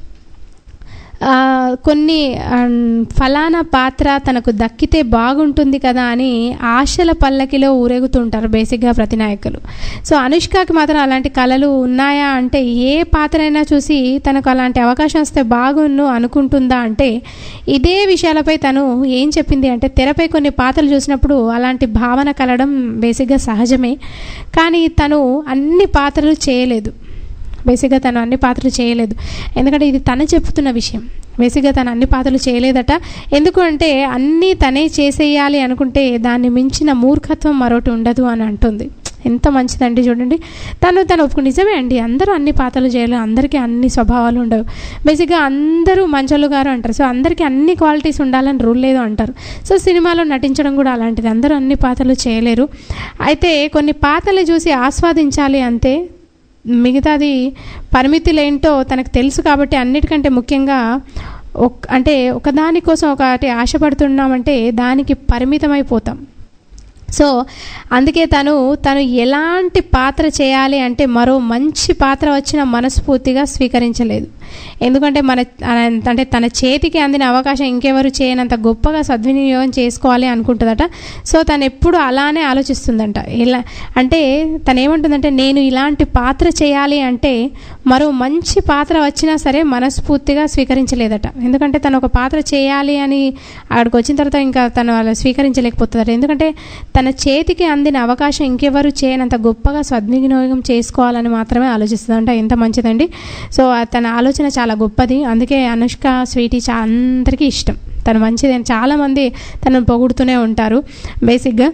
ఆ, కొన్ని ఆ, ఫలానా పాత్ర తనకు దక్కితే బాగుంటుంది కదా అని ఆశల పల్లకిలో ఊరేగుతుంటారు బేసిక్గా ప్రతి నాయకులు సో అనుష్కకి మాత్రం అలాంటి కళలు ఉన్నాయా అంటే ఏ పాత్ర అయినా చూసి తనకు అలాంటి అవకాశం వస్తే బాగున్ను అనుకుంటుందా అంటే ఇదే విషయాలపై తను ఏం చెప్పింది అంటే తెరపై కొన్ని పాత్రలు చూసినప్పుడు అలాంటి భావన కలడం బేసిక్గా సహజమే కానీ తను అన్ని పాత్రలు చేయలేదు బేసిక్గా తను అన్ని పాత్రలు చేయలేదు ఎందుకంటే ఇది తను చెప్తున్న విషయం బేసిక్గా తను అన్ని పాత్రలు చేయలేదట ఎందుకు అంటే అన్నీ తనే చేసేయాలి అనుకుంటే దాన్ని మించిన మూర్ఖత్వం మరొకటి ఉండదు అని అంటుంది ఎంత మంచిదండి చూడండి తను తను ఒప్పుకు నిజమే అండి అందరూ అన్ని పాత్రలు చేయలేరు అందరికీ అన్ని స్వభావాలు ఉండవు బేసిక్గా అందరూ మంచోళ్ళు గారు అంటారు సో అందరికీ అన్ని క్వాలిటీస్ ఉండాలని రూల్ లేదు అంటారు సో సినిమాలో నటించడం కూడా అలాంటిది అందరూ అన్ని పాత్రలు చేయలేరు అయితే కొన్ని పాత్రలు చూసి ఆస్వాదించాలి అంతే మిగతాది పరిమితులేంటో తనకు తెలుసు కాబట్టి అన్నిటికంటే ముఖ్యంగా ఒక అంటే ఒకదాని కోసం ఒకటి ఆశపడుతున్నామంటే దానికి పరిమితమైపోతాం సో అందుకే తను తను ఎలాంటి పాత్ర చేయాలి అంటే మరో మంచి పాత్ర వచ్చిన మనస్ఫూర్తిగా స్వీకరించలేదు ఎందుకంటే మన అంటే తన చేతికి అందిన అవకాశం ఇంకెవరు చేయనంత గొప్పగా సద్వినియోగం చేసుకోవాలి అనుకుంటుందట సో తను ఎప్పుడు అలానే ఆలోచిస్తుందంట ఇలా అంటే తను ఏమంటుందంటే నేను ఇలాంటి పాత్ర చేయాలి అంటే మరో మంచి పాత్ర వచ్చినా సరే మనస్ఫూర్తిగా స్వీకరించలేదట ఎందుకంటే తను ఒక పాత్ర చేయాలి అని అక్కడికి వచ్చిన తర్వాత ఇంకా తను అలా స్వీకరించలేకపోతుందట ఎందుకంటే తన చేతికి అందిన అవకాశం ఇంకెవరు చేయనంత గొప్పగా సద్వినియోగం చేసుకోవాలని మాత్రమే ఆలోచిస్తుందంట ఎంత మంచిదండి సో ఆ తన ఆలోచన చాలా గొప్పది అందుకే అనుష్క స్వీటీ చా అందరికీ ఇష్టం తను మంచిది చాలామంది తనను పొగుడుతూనే ఉంటారు బేసిక్గా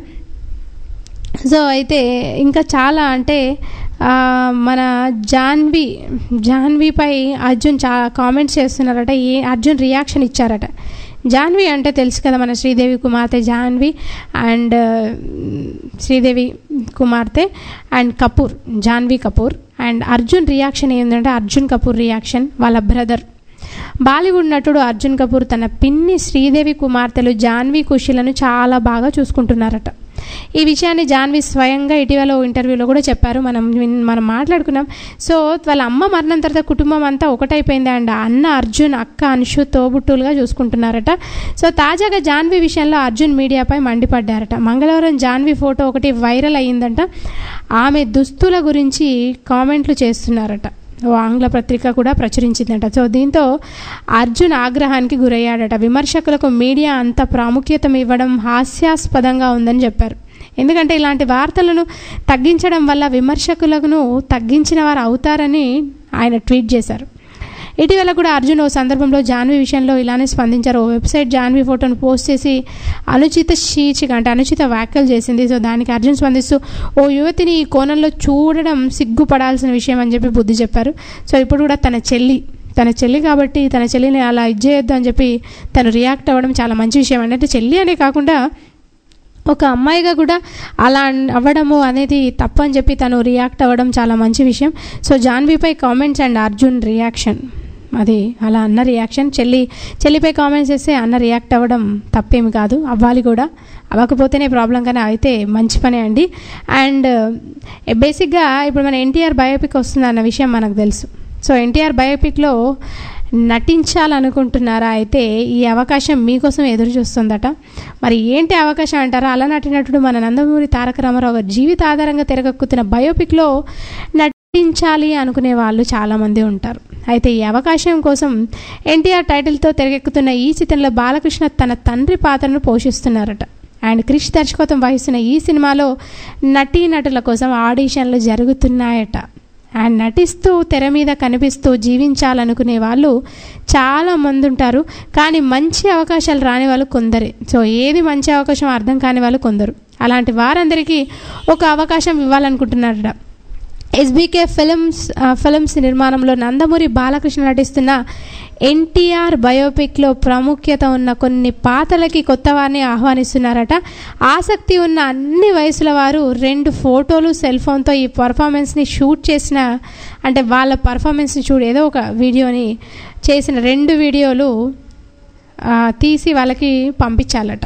సో అయితే ఇంకా చాలా అంటే ఆ, మన జాన్వి జాన్వీపై అర్జున్ చాలా కామెంట్స్ చేస్తున్నారట ఏ అర్జున్ రియాక్షన్ ఇచ్చారట జాన్వి అంటే తెలుసు కదా మన శ్రీదేవి కుమార్తె జాన్వి అండ్ శ్రీదేవి కుమార్తె and Kapoor Janhvi Kapoor and Arjun reaction ఏంటంటే అర్జున్ కపూర్ రియాక్షన్ వాళ్ళ బ్రదర్ బాలీవుడ్ నటుడు అర్జున్ కపూర్ తన పిన్ని శ్రీదేవి కుమార్తెలు జాన్వీ కుషిలను చాలా బాగా చూసుకుంటున్నారట ఈ విషయాన్ని జాన్వి స్వయంగా ఇటీవల ఓ ఇంటర్వ్యూలో కూడా చెప్పారు మనం విన్- మనం మాట్లాడుకున్నాం సో వాళ్ళ అమ్మ మరణం తర్వాత కుటుంబం అంతా ఒకటైపోయింది అండ్ అన్న అర్జున్ అక్క అనుషు తోబుట్టులుగా చూసుకుంటున్నారట సో తాజాగా జాన్వి విషయంలో అర్జున్ మీడియాపై మండిపడ్డారట మంగళవారం జాన్వి ఫోటో ఒకటి వైరల్ అయ్యిందంట ఆమె దుస్తుల గురించి కామెంట్లు చేస్తున్నారట ఓ ఆంగ్ల పత్రిక కూడా ప్రచురించిందట సో దీంతో అర్జున్ ఆగ్రహానికి గురయ్యాడట విమర్శకులకు మీడియా అంత ప్రాముఖ్యత ఇవ్వడం హాస్యాస్పదంగా ఉందని చెప్పారు ఎందుకంటే ఇలాంటి వార్తలను తగ్గించడం వల్ల విమర్శకులను తగ్గించిన వారు అవుతారని ఆయన ట్వీట్ చేశారు ఇటీవల కూడా అర్జున్ ఓ సందర్భంలో జాన్వి విషయంలో ఇలానే స్పందించారు ఓ వెబ్సైట్ జాన్వి ఫోటోను పోస్ట్ చేసి అనుచిత శీర్షిక అంటే అనుచిత వ్యాఖ్యలు చేసింది సో దానికి అర్జున్ స్పందిస్తూ ఓ యువతిని ఈ కోణంలో చూడడం సిగ్గుపడాల్సిన విషయం అని చెప్పి బుద్ధి చెప్పారు సో ఇప్పుడు కూడా తన చెల్లి తన చెల్లి కాబట్టి తన చెల్లిని అలా ఇచ్చేయొద్దు అని చెప్పి తను రియాక్ట్ అవ్వడం చాలా మంచి విషయం అండి అంటే చెల్లి అనే కాకుండా ఒక అమ్మాయిగా కూడా అలా అన్- అవ్వడము అనేది తప్పు అని చెప్పి తను రియాక్ట్ అవ్వడం చాలా మంచి విషయం సో జాన్వీపై కామెంట్స్ అండ్ అర్జున్ రియాక్షన్ అది అలా అన్న రియాక్షన్ చెల్లి చెల్లిపై కామెంట్స్ చేస్తే అన్న రియాక్ట్ అవ్వడం తప్పేమి కాదు అవ్వాలి కూడా అవ్వకపోతేనే ప్రాబ్లం కానీ అయితే మంచి పనే అండి అండ్ బేసిక్గా ఇప్పుడు మన ఎన్టీఆర్ బయోపిక్ వస్తుంది అన్న విషయం మనకు తెలుసు సో ఎన్టీఆర్ బయోపిక్లో నటించాలనుకుంటున్నారా అయితే ఈ అవకాశం మీకోసం ఎదురు చూస్తుందట మరి ఏంటి అవకాశం అంటారా అలా నటినటుడు మన నందమూరి తారక రామారావు గారి జీవిత ఆధారంగా తెరకెక్కుతున్న బయోపిక్లో నటించాలి అనుకునే వాళ్ళు చాలామంది ఉంటారు అయితే ఈ అవకాశం కోసం ఎన్టీఆర్ టైటిల్తో తెరకెక్కుతున్న ఈ చిత్రంలో బాలకృష్ణ తన తండ్రి పాత్రను పోషిస్తున్నారట అండ్ క్రిష్ దర్శకత్వం వహిస్తున్న ఈ సినిమాలో నటీనటుల కోసం ఆడిషన్లు జరుగుతున్నాయట అండ్ నటిస్తూ తెర మీద కనిపిస్తూ జీవించాలనుకునే వాళ్ళు చాలా మంది ఉంటారు కానీ మంచి అవకాశాలు రాని వాళ్ళు కొందరే సో ఏది మంచి అవకాశం అర్థం కాని వాళ్ళు కొందరు అలాంటి వారందరికీ ఒక అవకాశం ఇవ్వాలనుకుంటున్నారట ఎస్బీకే ఫిలిమ్స్ ఆ, ఫిలిమ్స్ నిర్మాణంలో నందమూరి బాలకృష్ణ నటిస్తున్న ఎన్టీఆర్ బయోపిక్లో ప్రాముఖ్యత ఉన్న కొన్ని పాత్రలకి కొత్త వారిని ఆహ్వానిస్తున్నారట ఆసక్తి ఉన్న అన్ని వయసుల వారు రెండు ఫోటోలు సెల్ ఫోన్తో ఈ పర్ఫార్మెన్స్ని షూట్ చేసిన అంటే వాళ్ళ పర్ఫార్మెన్స్ని చూడు ఏదో ఒక వీడియోని చేసిన రెండు వీడియోలు ఆ, తీసి వాళ్ళకి పంపించాలట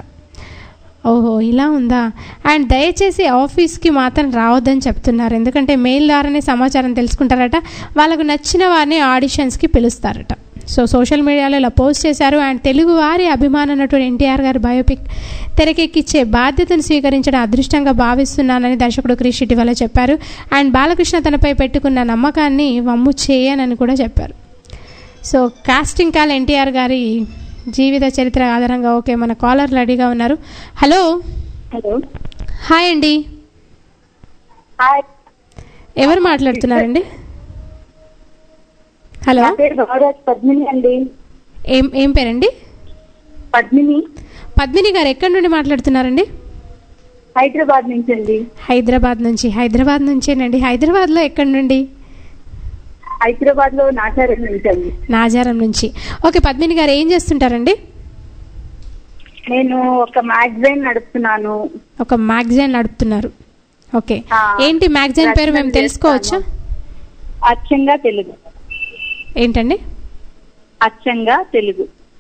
ఓహో ఇలా ఉందా అండ్ దయచేసి ఆఫీస్కి మాత్రం రావద్దని చెప్తున్నారు ఎందుకంటే మెయిల్ ద్వారానే సమాచారం తెలుసుకుంటారట వాళ్ళకు నచ్చిన వారిని ఆడిషన్స్కి పిలుస్తారట సో సోషల్ మీడియాలో ఇలా పోస్ట్ చేశారు అండ్ తెలుగు వారి అభిమాన నటుడు ఎన్టీఆర్ గారి బయోపిక్ తెరకెక్కిచ్చే బాధ్యతను స్వీకరించడం అదృష్టంగా భావిస్తున్నానని దర్శకుడు క్రిష్ ఇటీవల చెప్పారు అండ్ బాలకృష్ణ తనపై పెట్టుకున్న నమ్మకాన్ని వమ్ము చేయనని కూడా చెప్పారు సో కాస్టింగ్ కాల్ ఎన్టీఆర్ గారి జీవిత చరిత్ర ఆధారంగా ఓకే మన కాలర్ రెడీగా ఉన్నారు హలో హలో హాయ్ అండి హాయ్ ఎవరు మాట్లాడుతున్నారండి హలో నా పేరు గౌరవ్ పద్మిని అండి ఏం ఏం పేరండి పద్మిని పద్మిని గారు ఎక్కడి నుండి మాట్లాడుతున్నారండి హైదరాబాద్ నుంచి అండి హైదరాబాద్ నుంచి హైదరాబాద్ నుంచేనండి హైదరాబాద్లో ఎక్కడి నుండి హైదరాబాద్ లో నాచారం నుంచి అండి నాజారం నుంచి ఓకే పద్మిని గారు ఏం చేస్తుంటారండి నేను ఒక మ్యాగజైన్ నడుపుతున్నాను ఒక మ్యాగజైన్ నడుపుతున్నారు ఓకే ఆ, ఏంటి మ్యాగజైన్ పేరు మేము రచనలు తెలుసుకోవచ్చా అచ్చంగా తెలుగు ఏంటండి అచ్చంగా తెలుగు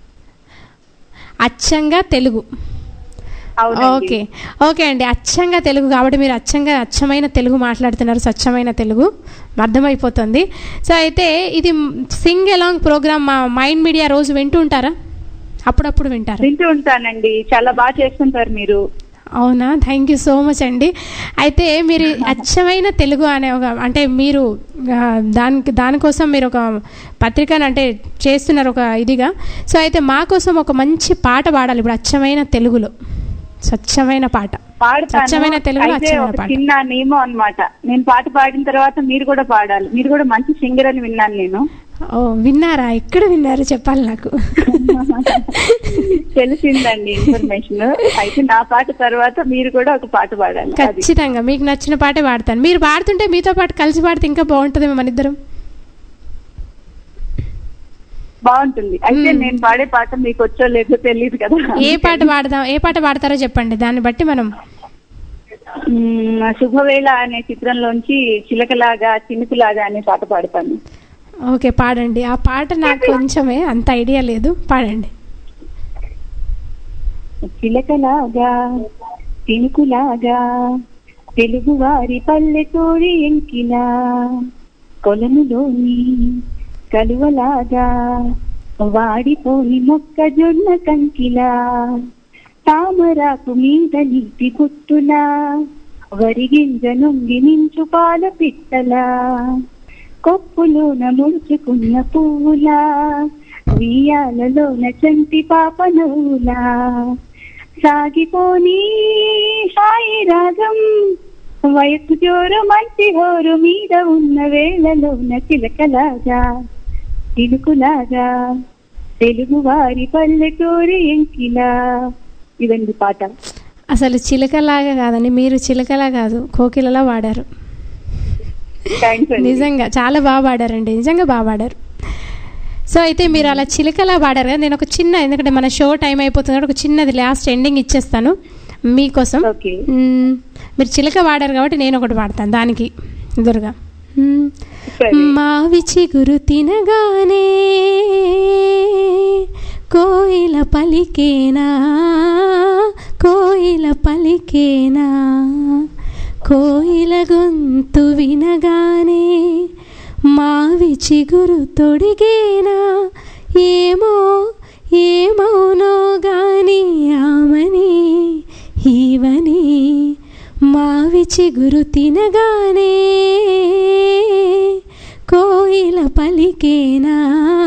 అచ్చంగా తెలుగు అవునండి ఓకే ఓకే అండి అచ్చంగా తెలుగు కాబట్టి మీరు అచ్చంగా అచ్చమైన తెలుగు మాట్లాడుతున్నారు స్వచ్ఛమైన తెలుగు అర్థమైపోతుంది సో అయితే ఇది సింగ్ ఎలాంగ్ ప్రోగ్రామ్ మా మైండ్ మీడియా రోజు వింటూ ఉంటారా అప్పుడప్పుడు వింటారు వింటూ ఉంటానండి చాలా బాగా చేస్తుంటారు మీరు అవునా థ్యాంక్ యూ సో మచ్ అండి అయితే మీరు అచ్చమైన తెలుగు అనే ఒక అంటే మీరు ఆ, దానికి దానికోసం మీరు ఒక పత్రికను అంటే చేస్తున్నారు ఒక ఇదిగా సో అయితే మా కోసం ఒక మంచి పాట పాడాలి ఇప్పుడు అచ్చమైన తెలుగులో స్వచ్ఛమైన పాట పాడతాను స్వచ్ఛమైన తెలుగులో అయితే అచ్చమైన ఒక పాట చిన్న నియమం అన్నమాట నేను పాట పాడిన తర్వాత మీరు కూడా పాడాలి మీరు కూడా మంచి సింగర్ అని విన్నాను నేను ఓ విన్నారా ఎక్కడ విన్నారు చెప్పాలి నాకు తెలిసిందండి ఇన్ఫర్మేషన్ అయితే నా పాట తర్వాత మీరు కూడా ఒక పాట పాడాలి అది ఖచ్చితంగా మీకు నచ్చిన పాటే పాడతాను మీరు పాడుతుంటే మీతో పాటు కలిసి పాడితే ఇంకా బాగుంటుంది మన ఇద్దరం బాగుంటుంది అయితే నేను పాడే పాట మీకు వచ్చో లేదో తెలియదు కదా ఏ పాట పాడదాం ఏ పాట పాడతారో చెప్పండి దాన్ని బట్టి మనం మ్మ్, శుభవేళ అనే చిత్రంలోంచి చిలకలాగా చినుకులాగా అనే పాట పాడతాను ఓకే పాడండి ఆ పాట నాకు కొంచెమే అంత ఐడియా లేదు పాడండి చిలకలాగా తినుకులాగా తెలుగువారి పల్లెటూరి ఎంకిలా కొలనులోని కలువలాగా వాడిపోని మొక్కజొన్న కంకిలా తామరాకు మీద నీటి పుట్టులా వరిగింజ నొంగి నించు పాల పిట్టలా కొప్పులోన ముడుచుకున్న పువ్వులా వియాలలోన చంటి పాప నవ్వులా సాగిపోని హాయి రాగం వయసు జోరు మంచి హోరు మీద ఉన్న వేళలోన చిలకలాగా తిలుకులాగా తెలుగు వారి పల్లెటూరి ఎంకిలా ఇదండి పాట అసలు చిలకలాగా కాదండి మీరు చిలకలా కాదు కోకిలలా వాడారు థ్యాంక్స్ అండి నిజంగా చాలా బాగా పాడారండి నిజంగా బాగా పాడారు సో అయితే మీరు అలా చిలకలా పాడారు కదా నేను ఒక చిన్న ఎందుకంటే మన షో టైం అయిపోతుంది కాబట్టి ఒక చిన్నది లాస్ట్ ఎండింగ్ ఇచ్చేస్తాను మీకోసం ఓకే మ్మ్. మీరు చిలక వాడారు కాబట్టి నేను ఒకటి వాడతాను దానికి ఎదురుగా మ్మ్. సరే. మావి చిగురు తినగానే కోయిల పలికేనా కోయిల పలికేనా కోయిల గొంతు వినగానే మావి చిగురు తొడిగేనా ఏమో ఏమౌనో గాని ఆమని ఈవని మావి చిగురు తినగానే కోయిల పలికేనా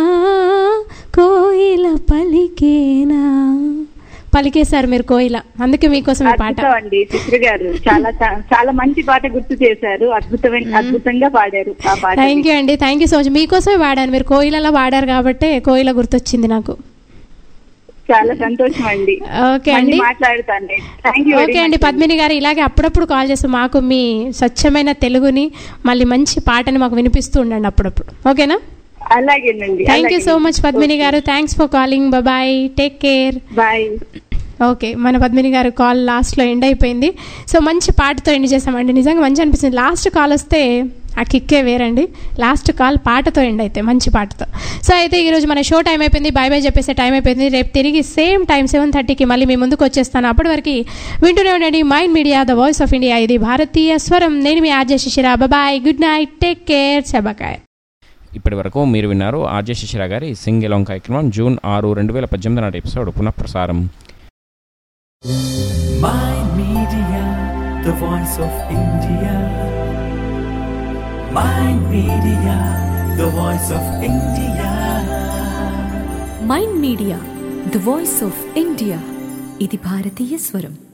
కోయిల పలికేనా పలికేశారు మీరు కోయిల అందుకే మీకోసం ఈ పాట అద్భుతం అండి చిత్ర గారు చాలా చా- చాలా మంచి పాట గుర్తు చేశారు అద్భుతమైన అద్భుతంగా పాడారు ఆ పాట థ్యాంక్ యూ అండి థ్యాంక్ యూ సో మచ్ మీకోసమే వాడాను మీరు కోయిలలో వాడారు కాబట్టి కోయిల గుర్తొచ్చింది నాకు చాలా సంతోషం అండి ఓకే మళ్ళీ అండి మాట్లాడుతాను థ్యాంక్ యూ ఓకే అండి పద్మిని గారు ఇలాగే అప్పుడప్పుడు కాల్ చేస్తూ మాకు మీ స్వచ్ఛమైన తెలుగుని మళ్ళీ మంచి పాటని మాకు వినిపిస్తూ ఉండండి అప్పుడప్పుడు ఓకేనా అలాగేనండి thank you so much Padmini garu thanks for calling bye take care bye okay మన పద్మిని గారు కాల్ లాస్ట్లో ఎండ్ అయిపోయింది సో మంచి పాటతో ఎండ్ చేసామండి నిజంగా మంచి అనిపిస్తుంది లాస్ట్ కాల్ వస్తే ఆ కిక్కే వేరండి లాస్ట్ కాల్ పాటతో ఎండ్ అయితే మంచి పాటతో సో అయితే ఈరోజు మన షో టైం అయిపోయింది బై బై చెప్పేసే టైం అయిపోయింది రేపు తిరిగి సేమ్ టైం సెవెన్ థర్టీకి మళ్ళీ మీ ముందుకు వచ్చేస్తాను అప్పటి వరకు వింటూనే ఉండండి mind media the voice of India ఇది భారతీయ స్వరం నేను మీ RJ Shishira bye good night take care శబకాయ్ ఇప్పటి వరకు మీరు విన్నారు ఆర్జే శిశిర గారి సింగ్ ఎలాంగ్ కార్యక్రమం జూన్ ఆరు రెండు వేల పద్దెనిమిది నాటి ఎపిసోడ్ పునఃప్రసారం Mind Media, the voice of India. Mind Media, the voice of India. Mind media the voice of India ఇది భారతీయ స్వరం